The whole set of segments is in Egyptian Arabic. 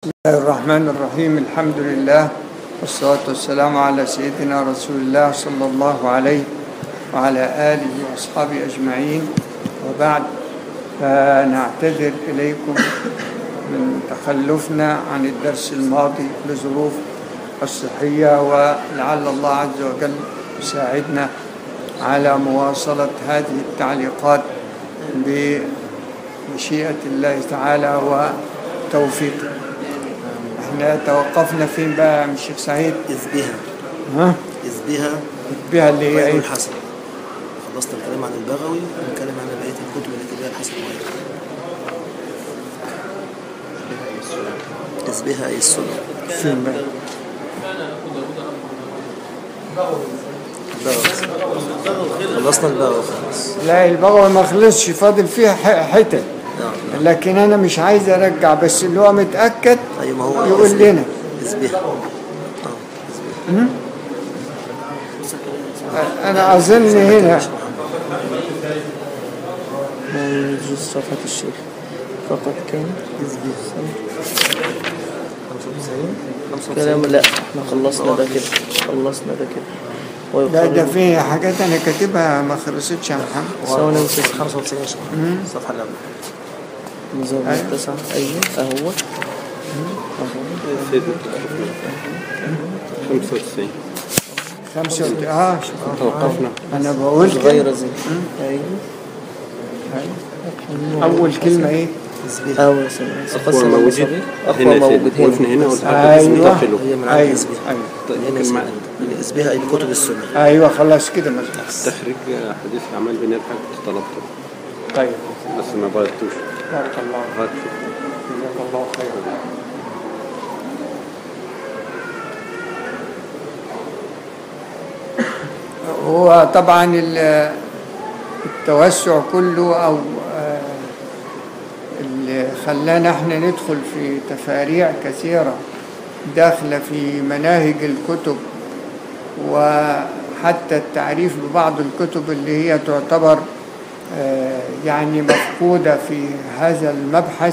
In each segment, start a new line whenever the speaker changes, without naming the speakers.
الله الرحمن الرحيم الحمد لله والصلاة والسلام على سيدنا رسول الله صلى الله عليه وعلى آله وأصحابه أجمعين وبعد فنعتذر إليكم من تخلفنا عن الدرس الماضي لظروف الصحية ولعل الله عز وجل يساعدنا على مواصلة هذه التعليقات بمشيئة الله تعالى وتوفيقه احنا توقفنا فين بقى يا الشيخ سعيد
إذ بها
ها
إذ بها
بها اللي هي
غير
ايه
الحسن خلصنا الكلام عن البغوي ونتكلم عن بقية الكتب التي بها الحسن وغيرها إذ بها أي السنة
فين بقى
البغوي خلصنا البغوي خلاص
لا البغوي ما خلصش فاضل فيها ح- حتت
نعم
لكن انا مش عايز ارجع بس اللي هو متاكد
أي ما هو
يقول
إذ-
لنا
إذ بها آه إذ بها
انا اظن هنا
موجود صفحة الشيخ فقط كان
95
كلام لا احنا خلصنا ده كده خلصنا ده كده
ده ده
ويقرر
في حاجات انا كاتبها ما خلصتش يا محمد
سواء نمسك
95 شهر الصفحة اللي قبلها
نظام
أيوة.
التسعة أيوة أهو
خمسة وتسعين
95 اه
توقفنا
انا بقول كده.
غير زي أيوة
اول كلمه ايه
إذ بها
أو يا سلام
أقوى موجود
أقوى
هنا يا
موجود
سيدي وقفنا
هنا
هنا والحديث
ايوه
منتقله
هي من عند
ايوه
إذ بها
ايوه
هنا اسمها إذ بها أي كتب السنة
ايوه خلاص كده مظبوط
تخريج حديث الأعمال بنية الحاج طلبته
طيب
بس ما بغيتوش
بارك الله
غيرت
جزاك الله خيرا هو طبعا ال- التوسع كله او آه، اللي خلانا احنا ندخل في تفاريع كثيره داخله في مناهج الكتب وحتى التعريف ببعض الكتب اللي هي تعتبر آه، يعني مفقوده في هذا المبحث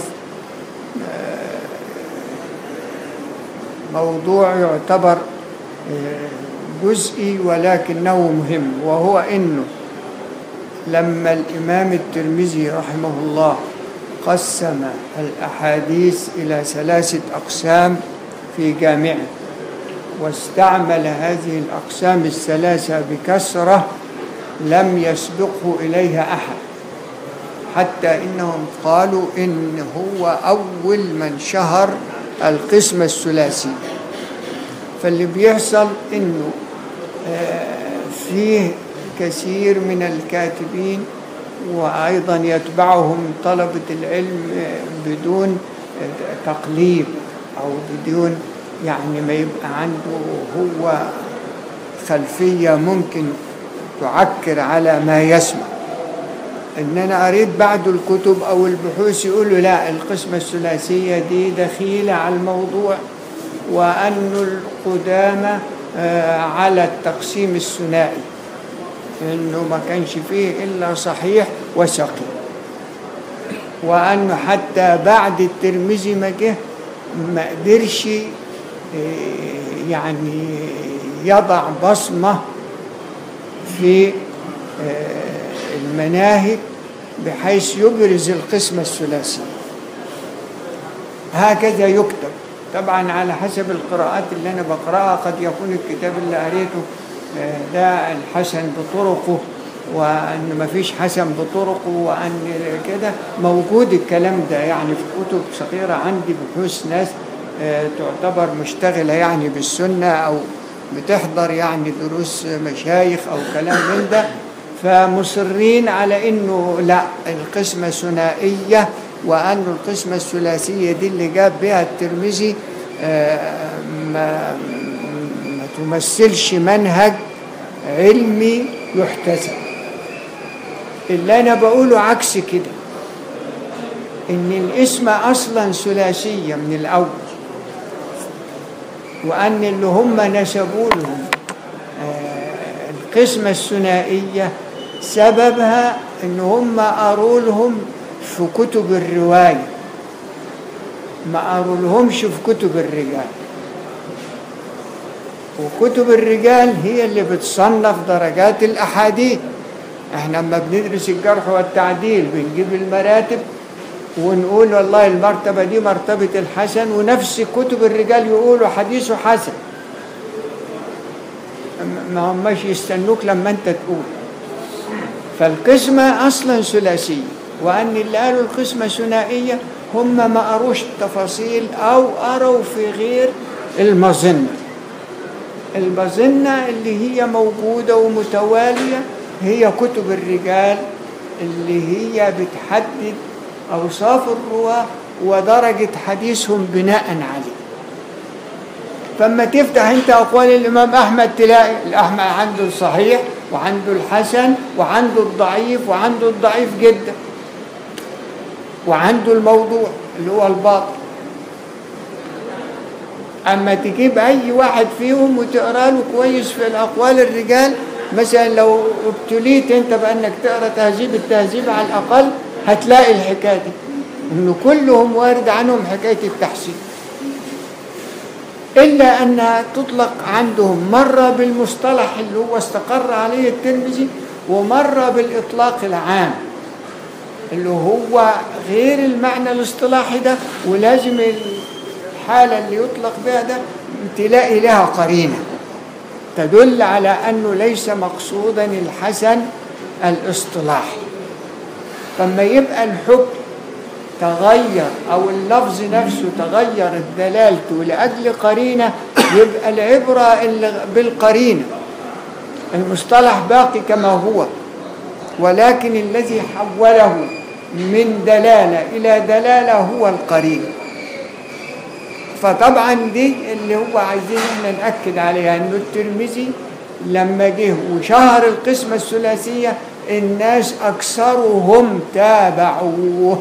موضوع يعتبر آه، جزئي ولكنه مهم وهو انه لما الامام الترمذي رحمه الله قسم الاحاديث الى ثلاثه اقسام في جامعه واستعمل هذه الاقسام الثلاثه بكثره لم يسبقه اليها احد حتى انهم قالوا ان هو اول من شهر القسم الثلاثي فاللي بيحصل انه آه، فيه كثير من الكاتبين وايضا يتبعهم طلبه العلم آه، بدون آه، تقليد او بدون يعني ما يبقى عنده هو خلفيه ممكن تعكر على ما يسمع ان انا قريت بعض الكتب او البحوث يقولوا لا القسمة الثلاثية دي دخيلة على الموضوع وأن القدامى آه، على التقسيم الثنائي انه ما كانش فيه الا صحيح وسقيم وانه حتى بعد الترمذي ما جه ما قدرش آه، يعني يضع بصمه في آه، المناهج بحيث يبرز القسمة الثلاثية هكذا يكتب طبعا على حسب القراءات اللي أنا بقرأها قد يكون الكتاب اللي قريته آه، ده الحسن بطرقه وأن ما فيش حسن بطرقه وأن كده موجود الكلام ده يعني في كتب صغيرة عندي بحوث ناس آه، تعتبر مشتغلة يعني بالسنة أو بتحضر يعني دروس مشايخ أو كلام من ده فمصرين على انه لا القسمة ثنائية وأن القسمة الثلاثية دي اللي جاب بها الترمذي آه، ما, ما تمثلش منهج علمي يحتسب اللي أنا بقوله عكس كده إن الاسم أصلا ثلاثية من الأول وأن اللي هم نسبوا لهم آه، القسمة الثنائية سببها ان هم قروا لهم في كتب الرواية ما قرولهمش في كتب الرجال وكتب الرجال هي اللي بتصنف درجات الأحاديث احنا لما بندرس الجرح والتعديل بنجيب المراتب ونقول والله المرتبة دي مرتبة الحسن ونفس كتب الرجال يقولوا حديثه حسن ما هماش يستنوك لما انت تقول فالقسمة أصلا ثلاثية وأن اللي قالوا القسمة ثنائية هم ما قروش التفاصيل أو قروا في غير المظنة المظنة اللي هي موجودة ومتوالية هي كتب الرجال اللي هي بتحدد أوصاف الرواة ودرجة حديثهم بناء عليه فما تفتح انت اقوال الامام احمد تلاقي الاحمد عنده الصحيح وعنده الحسن وعنده الضعيف وعنده الضعيف جدا وعنده الموضوع اللي هو الباطل اما تجيب اي واحد فيهم وتقرا له كويس في الاقوال الرجال مثلا لو ابتليت انت بانك تقرا تهذيب التهذيب على الاقل هتلاقي الحكايه دي انه كلهم وارد عنهم حكايه التحسين إلا أنها تطلق عندهم مرة بالمصطلح اللي هو استقر عليه الترمذي ومرة بالإطلاق العام اللي هو غير المعنى الاصطلاحي ده ولازم الحالة اللي يطلق بها ده تلاقي لها قرينة تدل على أنه ليس مقصودا الحسن الاصطلاحي فما يبقى الحكم تغير او اللفظ نفسه تغير دلالته لاجل قرينه يبقى العبره اللي بالقرينه المصطلح باقي كما هو ولكن الذي حوله من دلاله الى دلاله هو القرينه فطبعا دي اللي هو عايزين احنا ناكد عليها انه الترمذي لما جه وشهر القسمه الثلاثيه الناس اكثرهم تابعوه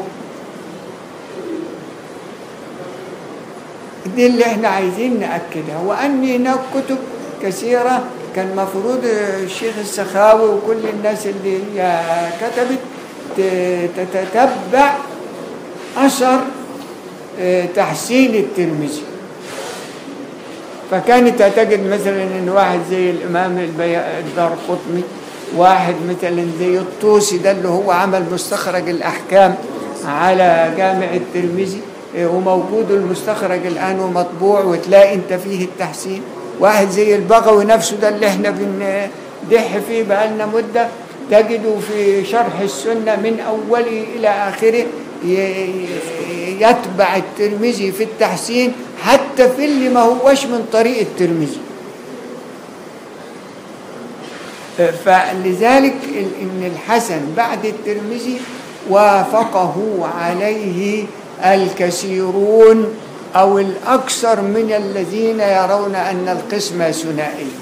دي اللي احنا عايزين نأكدها وأن هناك كتب كثيرة كان مفروض الشيخ السخاوي وكل الناس اللي هي كتبت تتتبع أثر تحسين الترمذي فكانت تجد مثلا ان واحد زي الامام الدار قطني واحد مثلا زي الطوسي ده اللي هو عمل مستخرج الاحكام على جامع الترمذي وموجود المستخرج الآن ومطبوع وتلاقي انت فيه التحسين واحد زي البغوي نفسه ده اللي احنا بندح فيه بقالنا مدة تجده في شرح السنة من أوله إلى آخره يتبع الترمذي في التحسين حتى في اللي ما هوش من طريق الترمذي فلذلك ان الحسن بعد الترمذي وافقه عليه الكثيرون أو الأكثر من الذين يرون أن القسمة ثنائية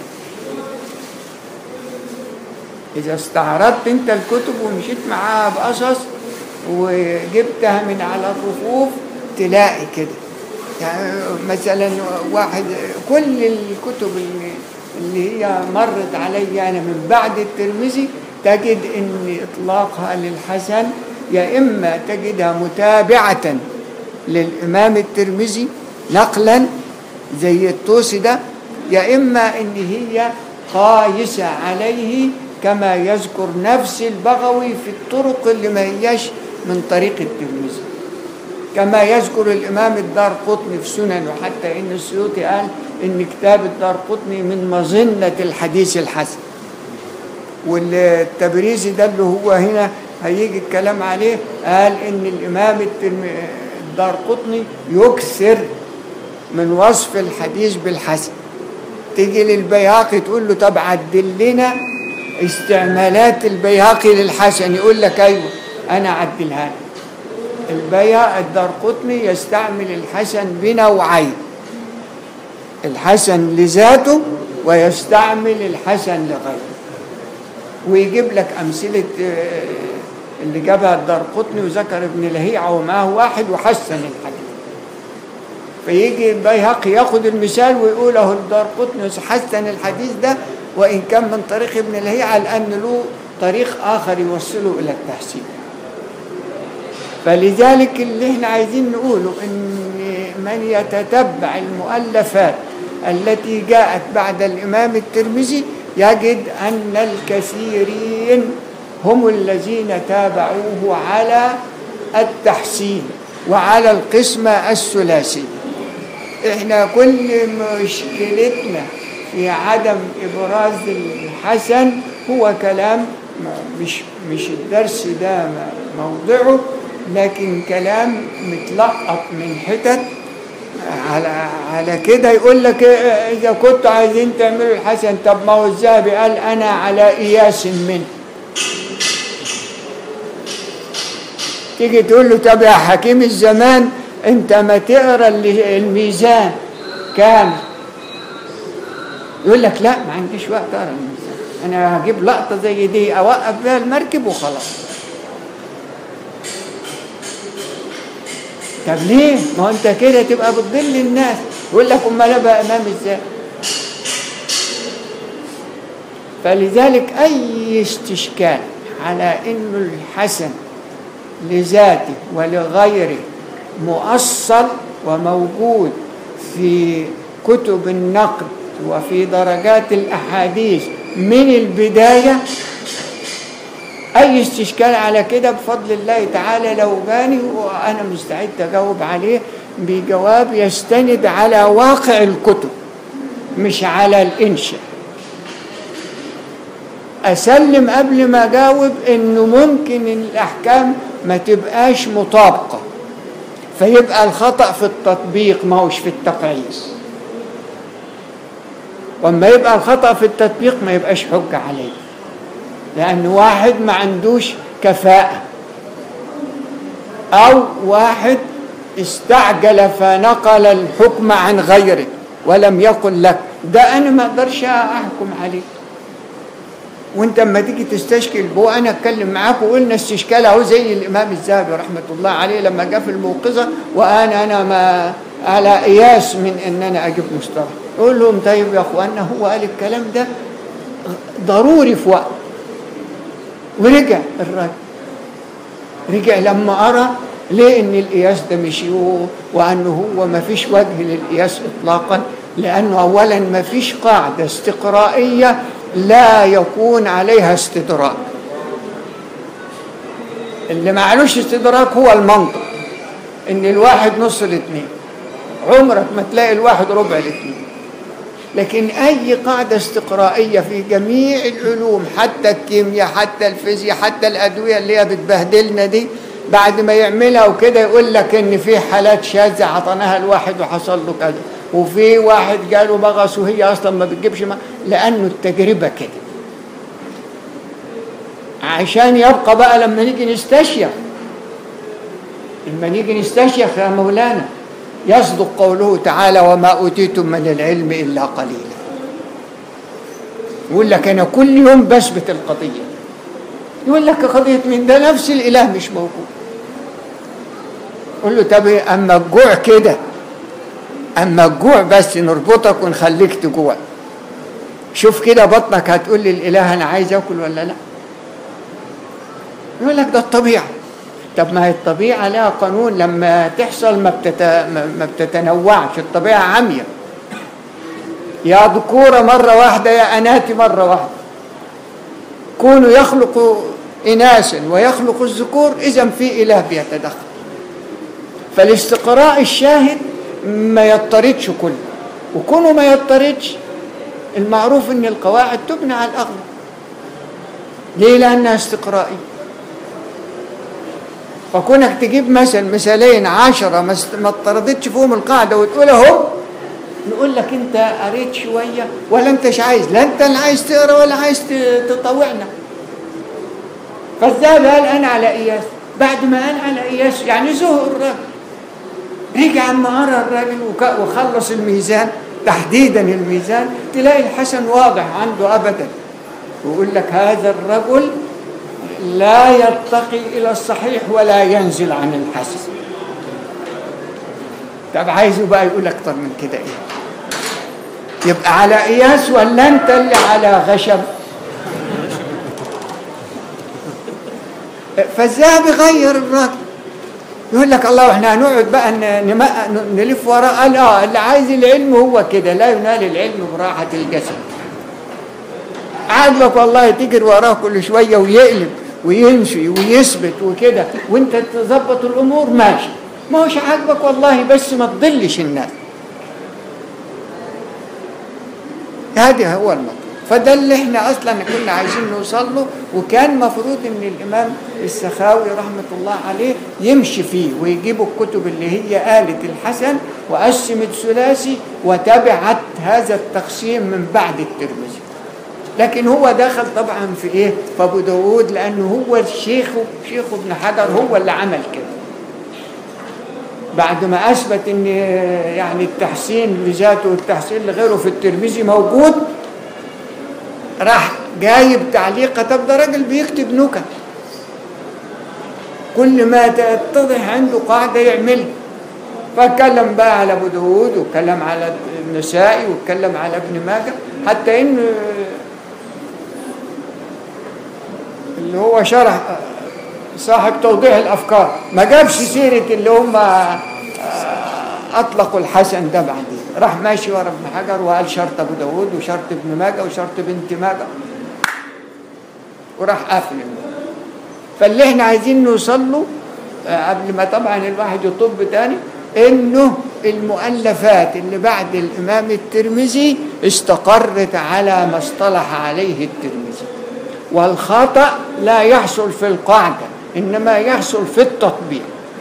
إذا استعرضت أنت الكتب ومشيت معاها بقصص وجبتها من على الرفوف تلاقي كده يعني مثلا واحد كل الكتب اللي, اللي هي مرت علي أنا من بعد الترمذي تجد أن إطلاقها للحسن يا إما تجدها متابعة للإمام الترمذي نقلا زي الطوسي ده يا إما إن هي قايسة عليه كما يذكر نفس البغوي في الطرق اللي ما هياش من طريق الترمذي كما يذكر الإمام الدار قطني في سنن وحتى إن السيوطي قال إن كتاب الدار قطني من مظنة الحديث الحسن والتبريزي ده اللي هو هنا هيجي الكلام عليه قال ان الامام الدار قطني يكثر من وصف الحديث بالحسن تيجي للبيهقي تقول له طب عدل لنا استعمالات البيهقي للحسن يقول لك ايوه انا عدلها البيهقي الدار قطني يستعمل الحسن بنوعين الحسن لذاته ويستعمل الحسن لغيره ويجيب لك امثله اللي جابها الدار قطني وذكر ابن لهيعة ومعه واحد وحسن الحديث فيجي البيهقي ياخد المثال ويقول اهو الدار قطني حسن الحديث ده وان كان من طريق ابن لهيعة لان له طريق اخر يوصله الى التحسين فلذلك اللي احنا عايزين نقوله ان من يتتبع المؤلفات التي جاءت بعد الإمام الترمذي يجد أن الكثيرين هم الذين تابعوه على التحسين وعلى القسمة الثلاثية احنا كل مشكلتنا في عدم ابراز الحسن هو كلام ما- مش مش الدرس ده م- موضعه لكن كلام متلقط من حتت على على كده يقول لك إيه اذا كنتوا عايزين تعملوا الحسن طب ما هو الذهبي قال انا على اياس منه تيجي تقول له طب يا حكيم الزمان انت ما تقرا ال- الميزان كامل يقول لك لا ما عنديش وقت اقرا الميزان انا هجيب لقطه زي دي اوقف بيها المركب وخلاص طب ليه؟ ما هو انت كده تبقى بتضل الناس يقول لك امال انا بقى امام ازاي؟ فلذلك اي استشكال على انه الحسن لذاته ولغيره مؤصل وموجود في كتب النقد وفي درجات الاحاديث من البدايه اي استشكال على كده بفضل الله تعالى لو جاني وانا مستعد اجاوب عليه بجواب يستند على واقع الكتب مش على الانشاء اسلم قبل ما اجاوب انه ممكن إن الاحكام ما تبقاش مطابقه فيبقى الخطا في التطبيق ما هوش في التقعيس واما يبقى الخطا في التطبيق ما يبقاش حجه عليه لأن واحد ما عندوش كفاءة أو واحد استعجل فنقل الحكم عن غيره ولم يقل لك ده أنا ما أقدرش أحكم عليه وانت اما تيجي تستشكل هو انا اتكلم معاك وقلنا استشكال اهو زي الامام الذهبي رحمه الله عليه لما جاء في الموقظه وانا انا ما على قياس من ان انا اجيب مصطلح يقول لهم طيب يا اخوانا هو قال الكلام ده ضروري في وقت ورجع الراجل رجع لما أرى ليه إن القياس ده مشي و- وأنه هو ما فيش وجه للقياس إطلاقا لأنه أولا ما فيش قاعدة استقرائية لا يكون عليها استدراك اللي معلوش استدراك هو المنطق إن الواحد نص الاثنين عمرك ما تلاقي الواحد ربع الاثنين لكن أي قاعدة استقرائية في جميع العلوم حتى الكيمياء حتى الفيزياء حتى الأدوية اللي هي بتبهدلنا دي بعد ما يعملها وكده يقول لك إن في حالات شاذة عطيناها الواحد وحصل له كذا وفي واحد جاله مغص وهي أصلا ما بتجيبش ما لأنه التجربة كده عشان يبقى بقى لما نيجي نستشيخ لما نيجي نستشيخ يا مولانا يصدق قوله تعالى وما أوتيتم من العلم إلا قليلا يقول لك أنا كل يوم بثبت القضية يقول لك قضية من ده نفس الإله مش موجود قول له طب أما الجوع كده أما الجوع بس نربطك ونخليك تجوع شوف كده بطنك هتقول للإله أنا عايز أكل ولا لا يقول لك ده الطبيعة طب ما هي الطبيعة لها قانون لما تحصل ما, بتت... ما ما بتتنوعش الطبيعة عمية يا ذكورة مرة واحدة يا أناتي مرة واحدة كونوا يخلق إناسا ويخلق الذكور إذا في إله بيتدخل فالاستقراء الشاهد ما يضطردش كله وكونه ما يضطردش المعروف ان القواعد تبنى على الاغلب ليه لانها استقرائيه فكونك تجيب مثل مثالين عشرة ما است- ما اضطردتش فيهم القاعدة وتقول اهو نقول لك انت قريت شوية ولا انتش عايز لا انت اللي عايز تقرا ولا عايز ت- تطوعنا فالذهب قال انا على قياس بعد ما قال على قياس يعني زهق الراجل رجع اما قرا الراجل وك- وخلص الميزان تحديدا الميزان تلاقي الحسن واضح عنده ابدا ويقول لك هذا الرجل لا يرتقي الى الصحيح ولا ينزل عن الحسن طب عايزه بقى يقول اكتر من كده ايه يبقى على قياس ولا انت اللي على غشم فالذهبي غير الراجل يقول لك الله احنا هنقعد بقى ن- نم- نلف وراه قال اه اللي عايز العلم هو كده لا ينال العلم براحة الجسد عاجبك والله تجري وراه كل شوية ويقلب وينشي ويثبت وكده وانت تظبط الامور ماشي ما هوش عاجبك والله بس ما تضلش الناس هذا هو المطلوب فده اللي احنا اصلا كنا عايزين نوصل له وكان مفروض ان الامام السخاوي رحمه الله عليه يمشي فيه ويجيب الكتب اللي هي آلة الحسن وقسمت ثلاثي وتبعت هذا التقسيم من بعد الترمذي لكن هو دخل طبعا في ايه في ابو داود لانه هو الشيخ شيخ ابن حجر هو اللي عمل كده بعد ما اثبت ان يعني التحسين لذاته والتحسين لغيره في الترمذي موجود راح جايب تعليقه طب ده راجل بيكتب نكت كل ما تتضح عنده قاعده يعملها فاتكلم بقى على ابو داود واتكلم على النسائي واتكلم على ابن ماجه حتى ان اللي هو شرح صاحب توضيح الافكار ما جابش سيره اللي هم اطلقوا الحسن ده بعدين راح ماشي ورا ابن حجر وقال شرط ابو داود وشرط ابن ماجه وشرط بنت ماجه وراح قافل الموضوع. فاللي احنا عايزين نوصل له آه، قبل ما طبعا الواحد يطب تاني انه المؤلفات اللي بعد الامام الترمذي استقرت على ما اصطلح عليه الترمذي والخطأ لا يحصل في القاعدة إنما يحصل في التطبيق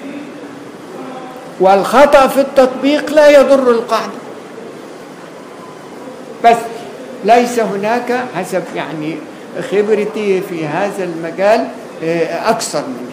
والخطأ في التطبيق لا يضر القاعدة بس ليس هناك حسب يعني خبرتي في هذا المجال آه، أكثر من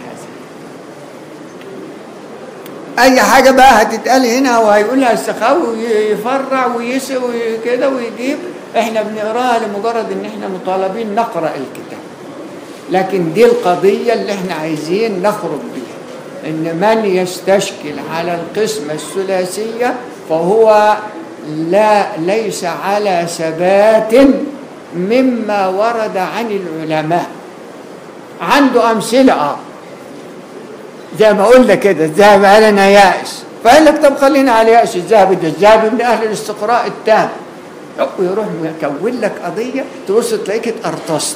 هذا أي حاجة بقى هتتقال هنا وهيقولها السخاوي ويفرع ويسوي كده ويجيب احنا بنقراها لمجرد ان احنا مطالبين نقرأ الكتاب لكن دي القضية اللي احنا عايزين نخرج بيها ان من يستشكل على القسمة الثلاثية فهو لا ليس على ثبات مما ورد عن العلماء عنده أمثلة اه زي ما قلنا كده الذهب قال انا يائس فقال لك طب خلينا على يأس الذهبي ده الذهبي من اهل الاستقراء التام ويروح يكون لك قضيه تبص تلاقيك اتقرطست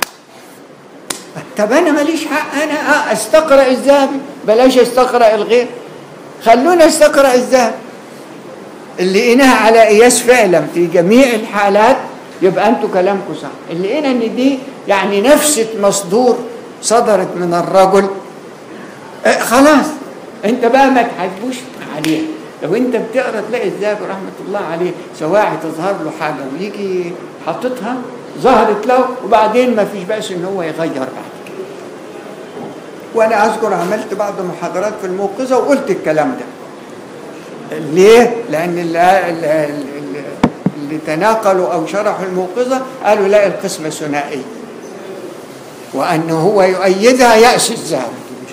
طب انا ماليش حق انا آه استقرا الذهبي بلاش استقرا الغير خلونا استقرا الذهب اللي لقيناها على قياس فعلا في جميع الحالات يبقى انتوا كلامكم صح اللي لقينا ان دي يعني نفس مصدور صدرت من الرجل آه خلاص انت بقى ما تحاسبوش عليها لو انت بتقرا تلاقي الذهبي رحمه الله عليه سواعي تظهر له حاجه ويجي حاططها ظهرت له وبعدين ما فيش بأس ان هو يغير بعد كده وانا اذكر عملت بعض المحاضرات في الموقظه وقلت الكلام ده ليه؟ لان اللي, اللي, اللي تناقلوا او شرحوا الموقظه قالوا لا القسمه ثنائيه وانه هو يؤيدها يأس الذهبي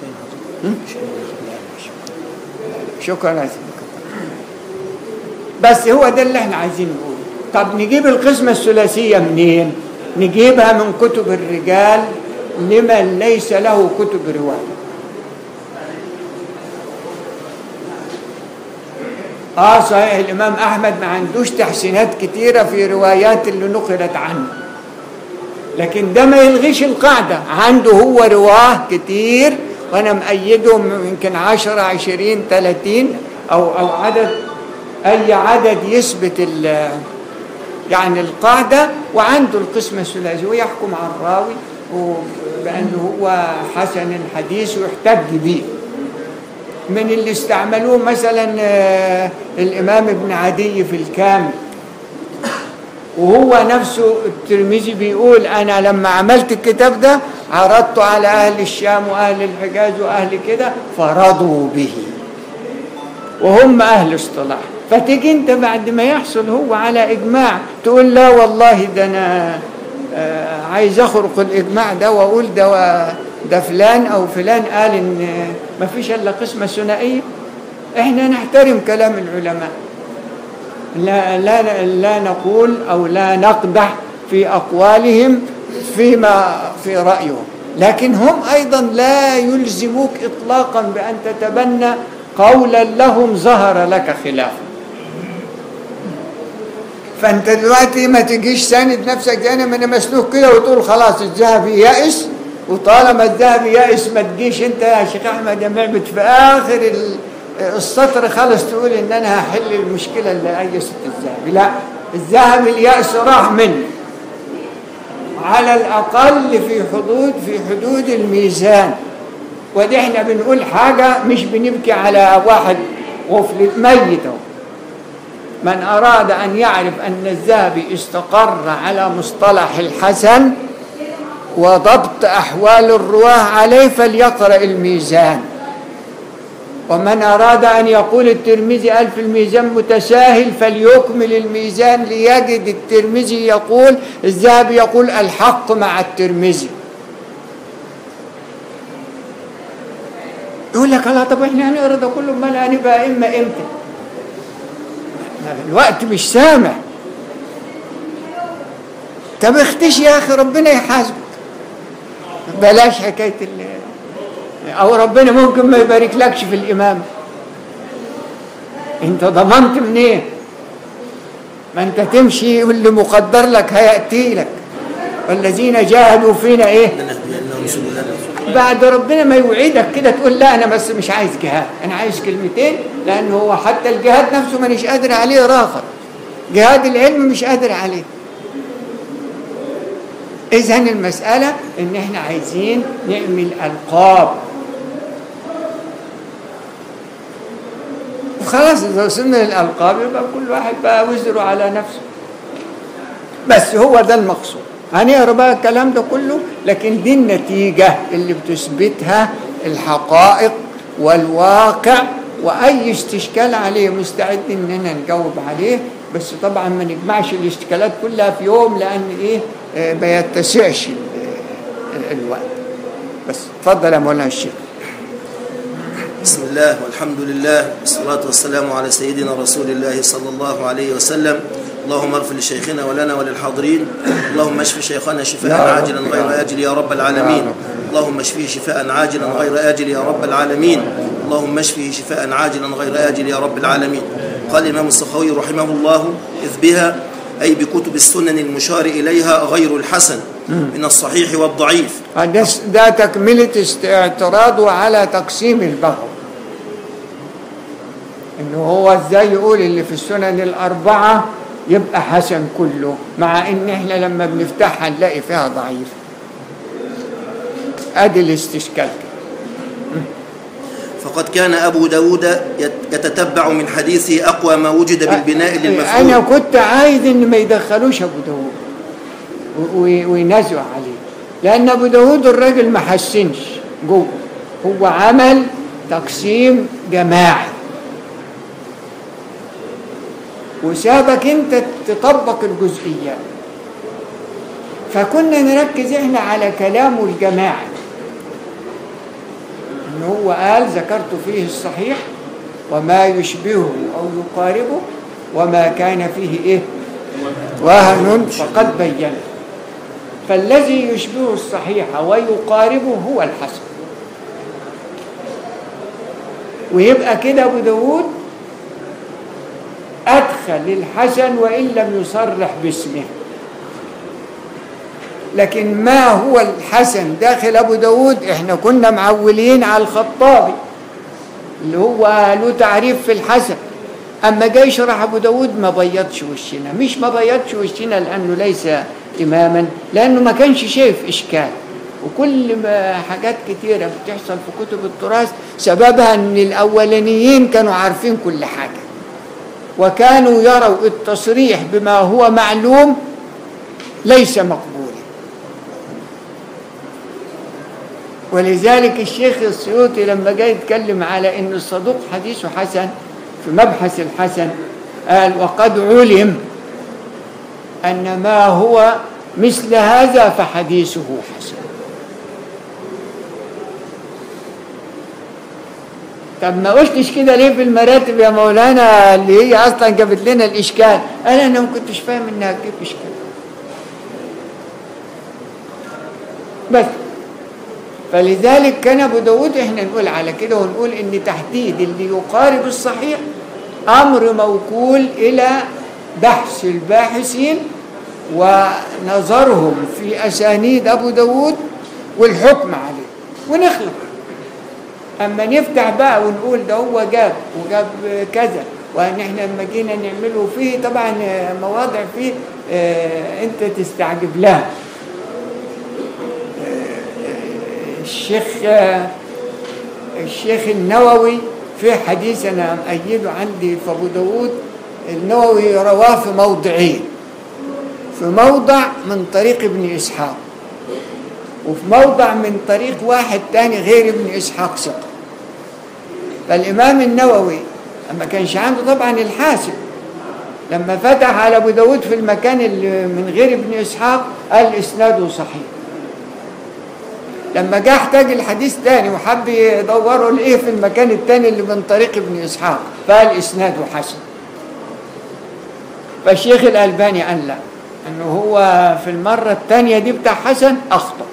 شكرا يا سيدي بس هو ده اللي احنا عايزين نقوله طب نجيب القسمة الثلاثية منين نجيبها من كتب الرجال لمن ليس له كتب رواية اه صحيح الامام احمد ما عندوش تحسينات كتيرة في روايات اللي نقلت عنه لكن ده ما يلغيش القاعدة عنده هو رواه كتير وانا مأيدهم يمكن عشرة عشرين ثلاثين او او عدد اي عدد يثبت يعني القاعدة وعنده القسمة الثلاثية ويحكم على الراوي بأنه هو حسن الحديث ويحتج به من اللي استعملوه مثلا الإمام ابن عدي في الكامل وهو نفسه الترمذي بيقول أنا لما عملت الكتاب ده عرضته على أهل الشام وأهل الحجاز وأهل كده فرضوا به وهم أهل اصطلاح فتيجي انت بعد ما يحصل هو على اجماع تقول لا والله ده انا آه عايز اخرق الاجماع ده واقول ده ده فلان او فلان قال ان ما فيش الا قسمه ثنائيه احنا نحترم كلام العلماء لا لا لا نقول او لا نقدح في اقوالهم فيما في رايهم لكن هم أيضا لا يلزموك إطلاقا بأن تتبنى قولا لهم ظهر لك خلافه فانت دلوقتي ما تجيش ساند نفسك يعني من مسلوك كده وتقول خلاص الذهبي يائس وطالما الذهبي يائس ما تجيش انت يا شيخ احمد يا معبد في اخر ال- السطر خالص تقول ان انا هحل المشكله اللي ايست الذهبي لا الذهبي الياس راح منه على الاقل في حدود في حدود الميزان ودي احنا بنقول حاجه مش بنبكي على واحد غفل ميت اهو من أراد أن يعرف أن الذهبي استقر على مصطلح الحسن وضبط أحوال الرواه عليه فليقرأ الميزان ومن أراد أن يقول الترمذي قال في الميزان متساهل فليكمل الميزان ليجد الترمذي يقول الذهبي يقول الحق مع الترمذي يقول لك لا طب احنا هنقرا ده كله امال هنبقى اما امتى الوقت مش سامع طب اختش يا اخي ربنا يحاسبك بلاش حكايه ال او ربنا ممكن ما يبارك لكش في الامام انت ضمنت منين ما انت تمشي واللي مقدر لك هياتي لك والذين جاهدوا فينا ايه
لنهدينهم سبلنا
بعد ربنا ما يوعدك كده تقول لا انا بس مش عايز جهاد انا عايز كلمتين لان هو حتى الجهاد نفسه مانيش قادر عليه راخر جهاد العلم مش قادر عليه اذا المساله ان احنا عايزين نعمل القاب وخلاص اذا وصلنا للالقاب يبقى كل واحد بقى وزره على نفسه بس هو ده المقصود هنقرا بقى الكلام ده كله لكن دي النتيجة اللي بتثبتها الحقائق والواقع وأي استشكال عليه مستعد إننا نجاوب عليه بس طبعا ما نجمعش الاشتكالات كلها في يوم لأن إيه آه، ما يتسعش ال- ال- الوقت بس اتفضل يا مولانا الشيخ
بسم الله والحمد لله والصلاة والسلام على سيدنا رسول الله صلى الله عليه وسلم اللهم اغفر لشيخنا ولنا وللحاضرين اللهم اشف شيخنا
يا
شفاء
رب.
عاجلا غير آجل يا رب العالمين اللهم اشفيه شفاء عاجلا غير آجل يا رب العالمين اللهم اشفيه شفاء عاجلا غير آجل يا رب العالمين قال الإمام السخاوي رحمه الله إذ بها أي بكتب السنن المشار إليها غير الحسن من الصحيح والضعيف
ده, ده تكملة است- اعتراضه على تقسيم البغو انه هو ازاي يقول اللي في السنن الاربعة يبقى حسن كله مع ان احنا لما بنفتحها نلاقي فيها ضعيف ادي الاستشكال كده.
فقد كان أبو داود يت- يتتبع من حديثه أقوى ما وجد بالبناء
انا
للمفعول
كنت عايز ان ما يدخلوش ابو داود و- و- وينازعوا عليه لان ابو داود الراجل ما حسنش جوه هو عمل تقسيم جماعي وسابك انت تطبق الجزئيات فكنا نركز احنا على كلامه الجماعي ان هو قال ذكرت فيه الصحيح وما يشبهه او يقاربه وما كان فيه ايه وهن فقد بين فالذي يشبه الصحيح ويقاربه هو الحسن ويبقى كده ابو داود ادخل الحسن وان لم يصرح باسمه لكن ما هو الحسن داخل ابو داود احنا كنا معولين على الخطابي اللي هو له تعريف في الحسن اما جاي يشرح ابو داود ما بيضش وشنا مش ما بيضش وشنا لانه ليس اماما لانه ما كانش شايف اشكال وكل ما حاجات كتيرة بتحصل في كتب التراث سببها ان الاولانيين كانوا عارفين كل حاجة وكانوا يروا التصريح بما هو معلوم ليس مقبولا ولذلك الشيخ السيوطي لما جاي يتكلم على ان الصدوق حديثه حسن في مبحث الحسن قال وقد علم ان ما هو مثل هذا فحديثه حسن طب ما قلتش كده ليه في المراتب يا مولانا اللي هي اصلا جابت لنا الاشكال قال انا ما كنتش فاهم انها تجيب اشكال بس فلذلك كان ابو داود احنا نقول على كده ونقول ان تحديد اللي يقارب الصحيح امر موكول الى بحث الباحثين ونظرهم في اسانيد ابو داود والحكم عليه ونخلق اما نفتح بقى ونقول ده هو جاب وجاب كذا وان احنا لما جينا نعمله فيه طبعا مواضع فيه آه، انت تستعجب لها الشيخ الشيخ النووي في حديث انا مأيده عندي في ابو داود النووي رواه في موضعين في موضع من طريق ابن اسحاق وفي موضع من طريق واحد تاني غير ابن اسحاق ثقه فالامام النووي ما كانش عنده طبعا الحاسب لما فتح على ابو داود في المكان اللي من غير ابن اسحاق قال اسناده صحيح لما جه احتاج الحديث تاني وحب يدوروا لايه في المكان التاني اللي من طريق ابن اسحاق فقال اسناده حسن فالشيخ الالباني قال لا انه هو في المره الثانيه دي بتاع حسن اخطا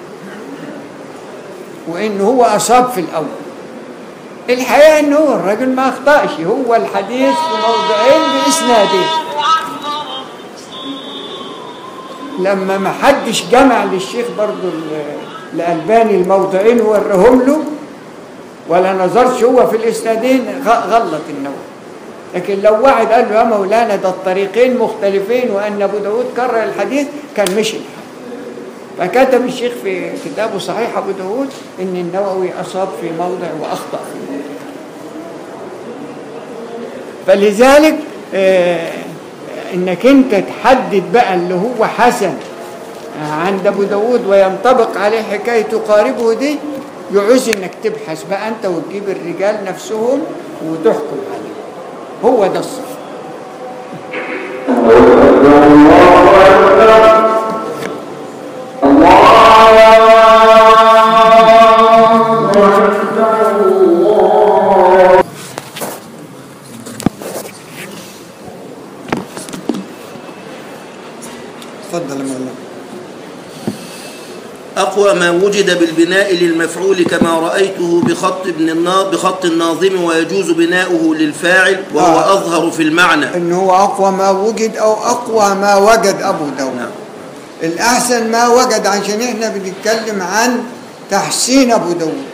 وان هو اصاب في الاول الحقيقه انه هو الراجل ما اخطاش هو الحديث في موضعين باسنادين لما ما حدش جمع للشيخ برضو ال- الألباني الموضعين وورهم له ولا نظرش هو في الإسنادين غ- غلط النووي لكن لو واحد قال له يا مولانا ده الطريقين مختلفين وأن أبو داود كرر الحديث كان مشي الحال فكتب الشيخ في كتابه صحيح أبو داود إن النووي أصاب في موضع وأخطأ في موضع فلذلك آه، انك انت تحدد بقى اللي هو حسن عند ابو داود وينطبق عليه حكايه تقاربه دي يعوز انك تبحث بقى انت وتجيب الرجال نفسهم وتحكم عليه هو ده الصح اتفضل يا مولانا
أقوى ما وجد بالبناء للمفعول كما رأيته بخط ابن النا... بخط الناظم ويجوز بناؤه للفاعل وهو
آه.
أظهر في المعنى
ان هو اقوى ما وجد او اقوى ما وجد ابو داود
نعم.
الاحسن ما وجد عشان احنا بنتكلم عن تحسين ابو داود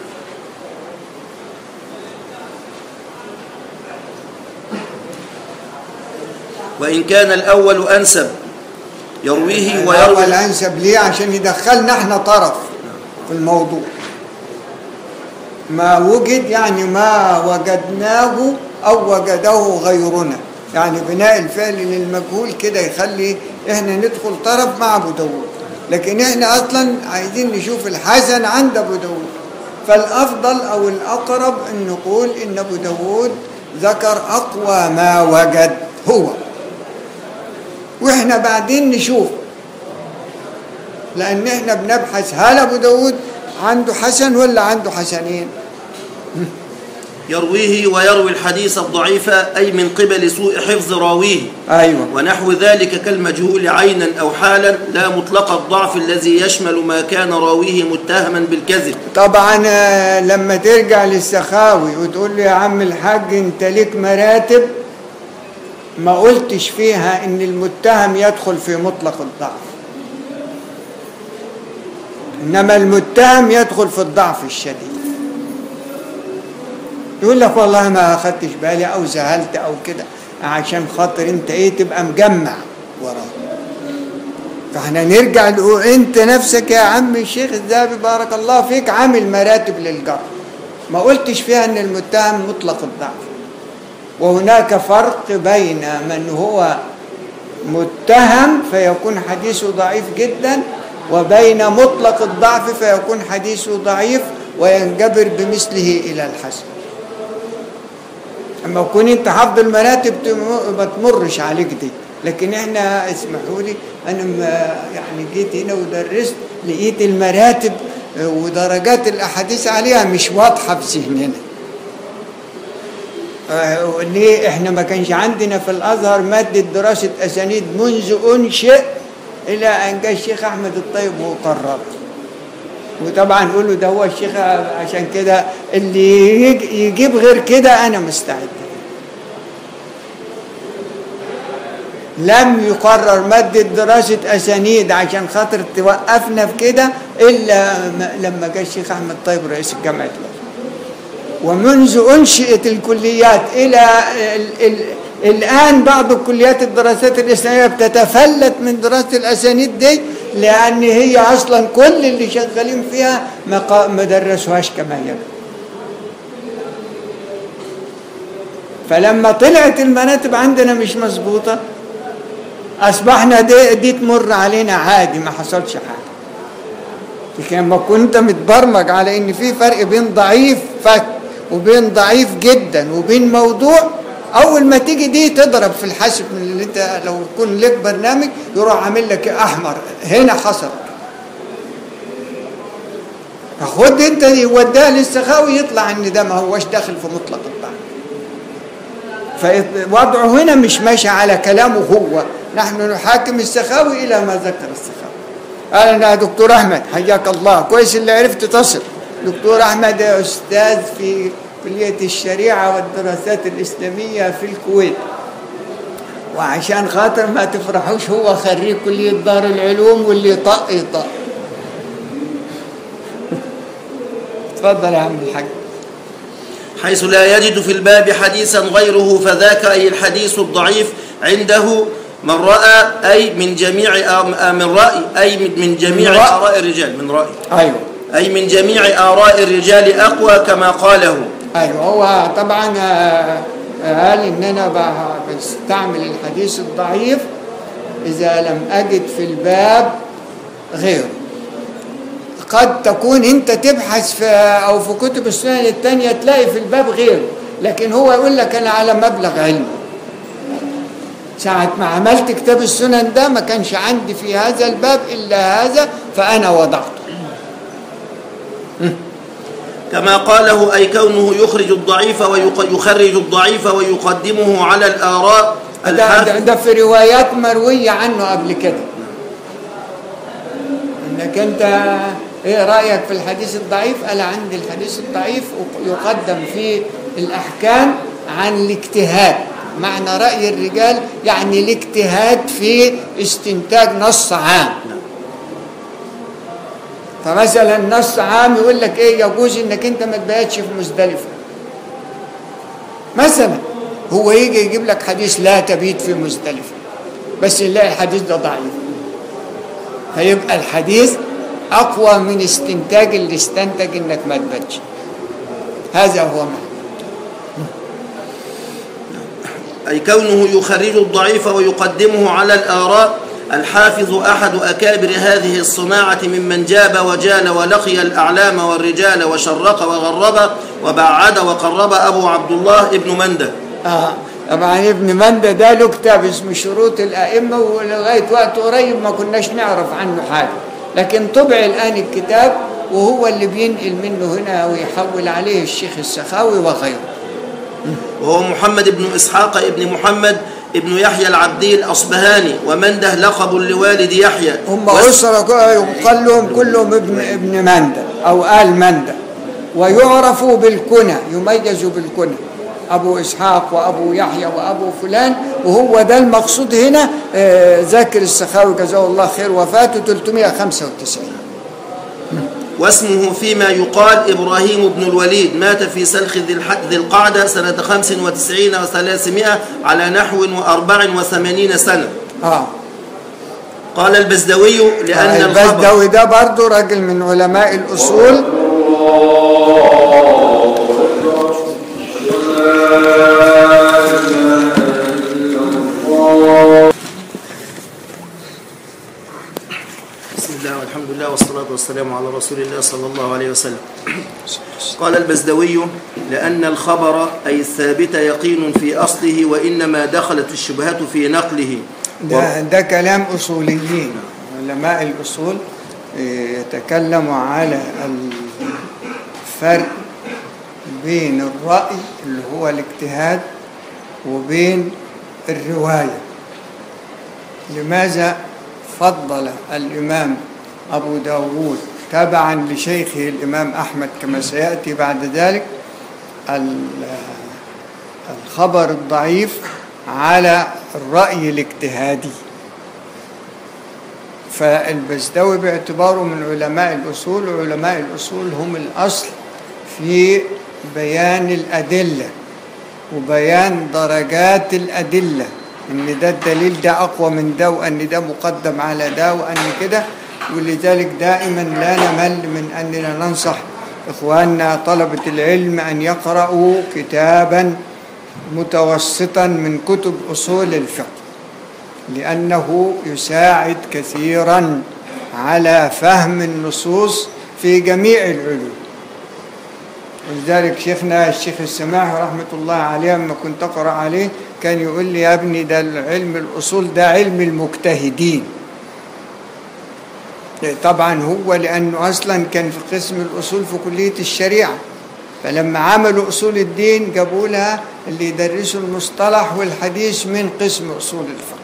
وإن كان الأول أنسب يرويه
الاول
ويروي
انسب ليه عشان يدخلنا احنا طرف في الموضوع ما وجد يعني ما وجدناه او وجده غيرنا يعني بناء الفعل للمجهول كده يخلي احنا ندخل طرف مع ابو داود لكن احنا اصلا عايزين نشوف الحسن عند ابو داود فالافضل او الاقرب ان نقول ان ابو داود ذكر اقوى ما وجد هو واحنا بعدين نشوف لان احنا بنبحث هل ابو داود عنده حسن ولا عنده حسنين
يرويه ويروي الحديث الضعيف أي من قبل سوء حفظ راويه
ايوه
ونحو ذلك كالمجهول عينا أو حالا لا مطلق الضعف الذي يشمل ما كان راويه متهما بالكذب
طبعا آه، لما ترجع للسخاوي وتقول له يا عم الحاج انت ليك مراتب ما قلتش فيها ان المتهم يدخل في مطلق الضعف انما المتهم يدخل في الضعف الشديد يقول لك والله ما اخدتش بالي او زهلت او كده عشان خاطر انت ايه تبقى مجمع وراه فاحنا نرجع نقول انت نفسك يا عم الشيخ الذهبي بارك الله فيك عامل مراتب للجرح ما قلتش فيها ان المتهم مطلق الضعف وهناك فرق بين من هو متهم فيكون حديثه ضعيف جدا وبين مطلق الضعف فيكون حديثه ضعيف وينجبر بمثله الى الحسن اما تكون انت حافظ المراتب تم- ما تمرش عليك دي لكن احنا اسمحوا لي انا ما يعني جيت هنا ودرست لقيت المراتب آه، ودرجات الاحاديث عليها مش واضحه في ذهننا آه، ليه احنا ما كانش عندنا في الازهر ماده دراسه اسانيد منذ انشئ الى ان جاء الشيخ احمد الطيب وقرر وطبعا نقول له ده هو الشيخ عشان كده اللي يج- يجيب غير كده انا مستعد لم يقرر مادة دراسة أسانيد عشان خاطر توقفنا في كده إلا م- لما جاء الشيخ أحمد طيب رئيس الجامعة الأزهر ومنذ أنشئت الكليات إلى ال ال الآن بعض الكليات الدراسات الإسلامية بتتفلت من دراسة الأسانيد دي لأن هي أصلا كل اللي شغالين فيها ما قا- ما درسوهاش كما يجب فلما طلعت المراتب عندنا مش مظبوطة أصبحنا دي, دي تمر علينا عادي ما حصلش حاجة لكن لما كنت متبرمج على ان في فرق بين ضعيف فك وبين ضعيف جدا وبين موضوع اول ما تيجي دي تضرب في الحاسب من اللي انت لو يكون لك برنامج يروح عامل لك احمر هنا حصل فخد انت وديها للسخاوي يطلع ان ده ما هوش داخل في مطلق الضعف فوضعه هنا مش ماشي على كلامه هو نحن نحاكم السخاوي الى ما ذكر السخاوي اهلا يا دكتور احمد حياك الله كويس اللي عرفت تصل دكتور احمد استاذ في كليه الشريعه والدراسات الاسلاميه في الكويت وعشان خاطر ما تفرحوش هو خريج كليه دار العلوم واللي طق يطق اتفضل يا عم الحاج
حيث لا يجد في الباب حديثا غيره فذاك أي الحديث الضعيف عنده من رأى أي من جميع آ- من رأي أي من- من جميع
من رأي.
آراء الرجال من رأي
ايوه
أي من جميع آراء الرجال أقوى كما قاله
ايوه هو طبعا آه، قال ان انا ب- بستعمل الحديث الضعيف اذا لم اجد في الباب غيره قد تكون انت تبحث في او في كتب السنن التانية تلاقي في الباب غيره لكن هو يقول لك انا على مبلغ علمي ساعة ما عملت كتاب السنن ده ما كانش عندي في هذا الباب إلا هذا فأنا وضعته
كما قاله أي كونه يخرج الضعيف ويخرج الضعيف ويقدمه على الآراء
ده, ده,
الحافظ
ده في روايات مروية عنه قبل كده انك انت ايه رأيك في الحديث الضعيف قال عندي الحديث الضعيف يقدم في الأحكام عن الاجتهاد معنى رأي الرجال يعني الاجتهاد في استنتاج نص عام فمثلا نص عام يقول لك ايه يجوز انك انت ما تبيتش في مزدلفه مثلا هو يجي يجيب لك حديث لا تبيت في مزدلفه بس يلاقي الحديث ده ضعيف فيبقى الحديث اقوى من استنتاج اللي استنتج انك ما تباتش هذا هو معنى
أي كونه يخرج الضعيف ويقدمه على الآراء الحافظ أحد أكابر هذه الصناعة ممن جاب وجال ولقي الأعلام والرجال وشرق وغرب وبعد وقرب أبو عبد الله ابن منده
آه. طبعا ابن مندة ده له كتاب اسمه شروط الأئمة ولغاية وقت قريب ما كناش نعرف عنه حاجة لكن طبع الآن الكتاب وهو اللي بينقل منه هنا ويحول عليه الشيخ السخاوي وغيره
وهو محمد بن إسحاق ابن محمد ابن يحيى العبدي الأصبهاني ومنده لقب لوالد يحيى
هم
واس-
أسرة يقال لهم كلهم ابن ابن مندة أو آل مندة ويعرفوا بالكنى يميزوا بالكنى أبو إسحاق وأبو يحيى وأبو فلان وهو ده المقصود هنا آه، ذاكر السخاوي جزاه الله خير وفاته 395
واسمه فيما يقال إبراهيم بن الوليد مات في سلخ ذي الح- ذي القعدة سنة خمس وتسعين وثلاثمائة على نحو وأربع وثمانين سنة
آه
قال البزدوي لأن الخبر
البزدوي ده برضه راجل من علماء الأصول
بسم الله والحمد لله والصلاة والسلام على رسول الله صلى الله عليه وسلم قال البزدوي لأن الخبر أي الثابت يقين في أصله وإنما دخلت الشبهة في نقله
ده, ده كلام أصوليين علماء الأصول إيه، يتكلموا على الفرق بين الرأي اللي هو الاجتهاد وبين الرواية لماذا فضل الإمام أبو داود تابعا لشيخه الإمام أحمد كما سيأتي بعد ذلك ال- الخبر الضعيف على الرأي الاجتهادي فالبزدوي باعتباره من علماء الأصول وعلماء الأصول هم الأصل في بيان الأدلة وبيان درجات الأدلة إن ده الدليل ده أقوى من ده وأن ده مقدم على ده وأن كده ولذلك دائما لا نمل من أننا ننصح إخواننا طلبة العلم أن يقرأوا كتابا متوسطا من كتب أصول الفقه لأنه يساعد كثيرا على فهم النصوص في جميع العلوم ولذلك شيخنا الشيخ السماح رحمة الله عليه لما كنت أقرأ عليه كان يقول لي يا ابني ده علم الأصول ده علم المجتهدين طبعا هو لأنه أصلا كان في قسم الأصول في كلية الشريعة فلما عملوا أصول الدين جابوا لها اللي يدرسوا المصطلح والحديث من قسم أصول الفقه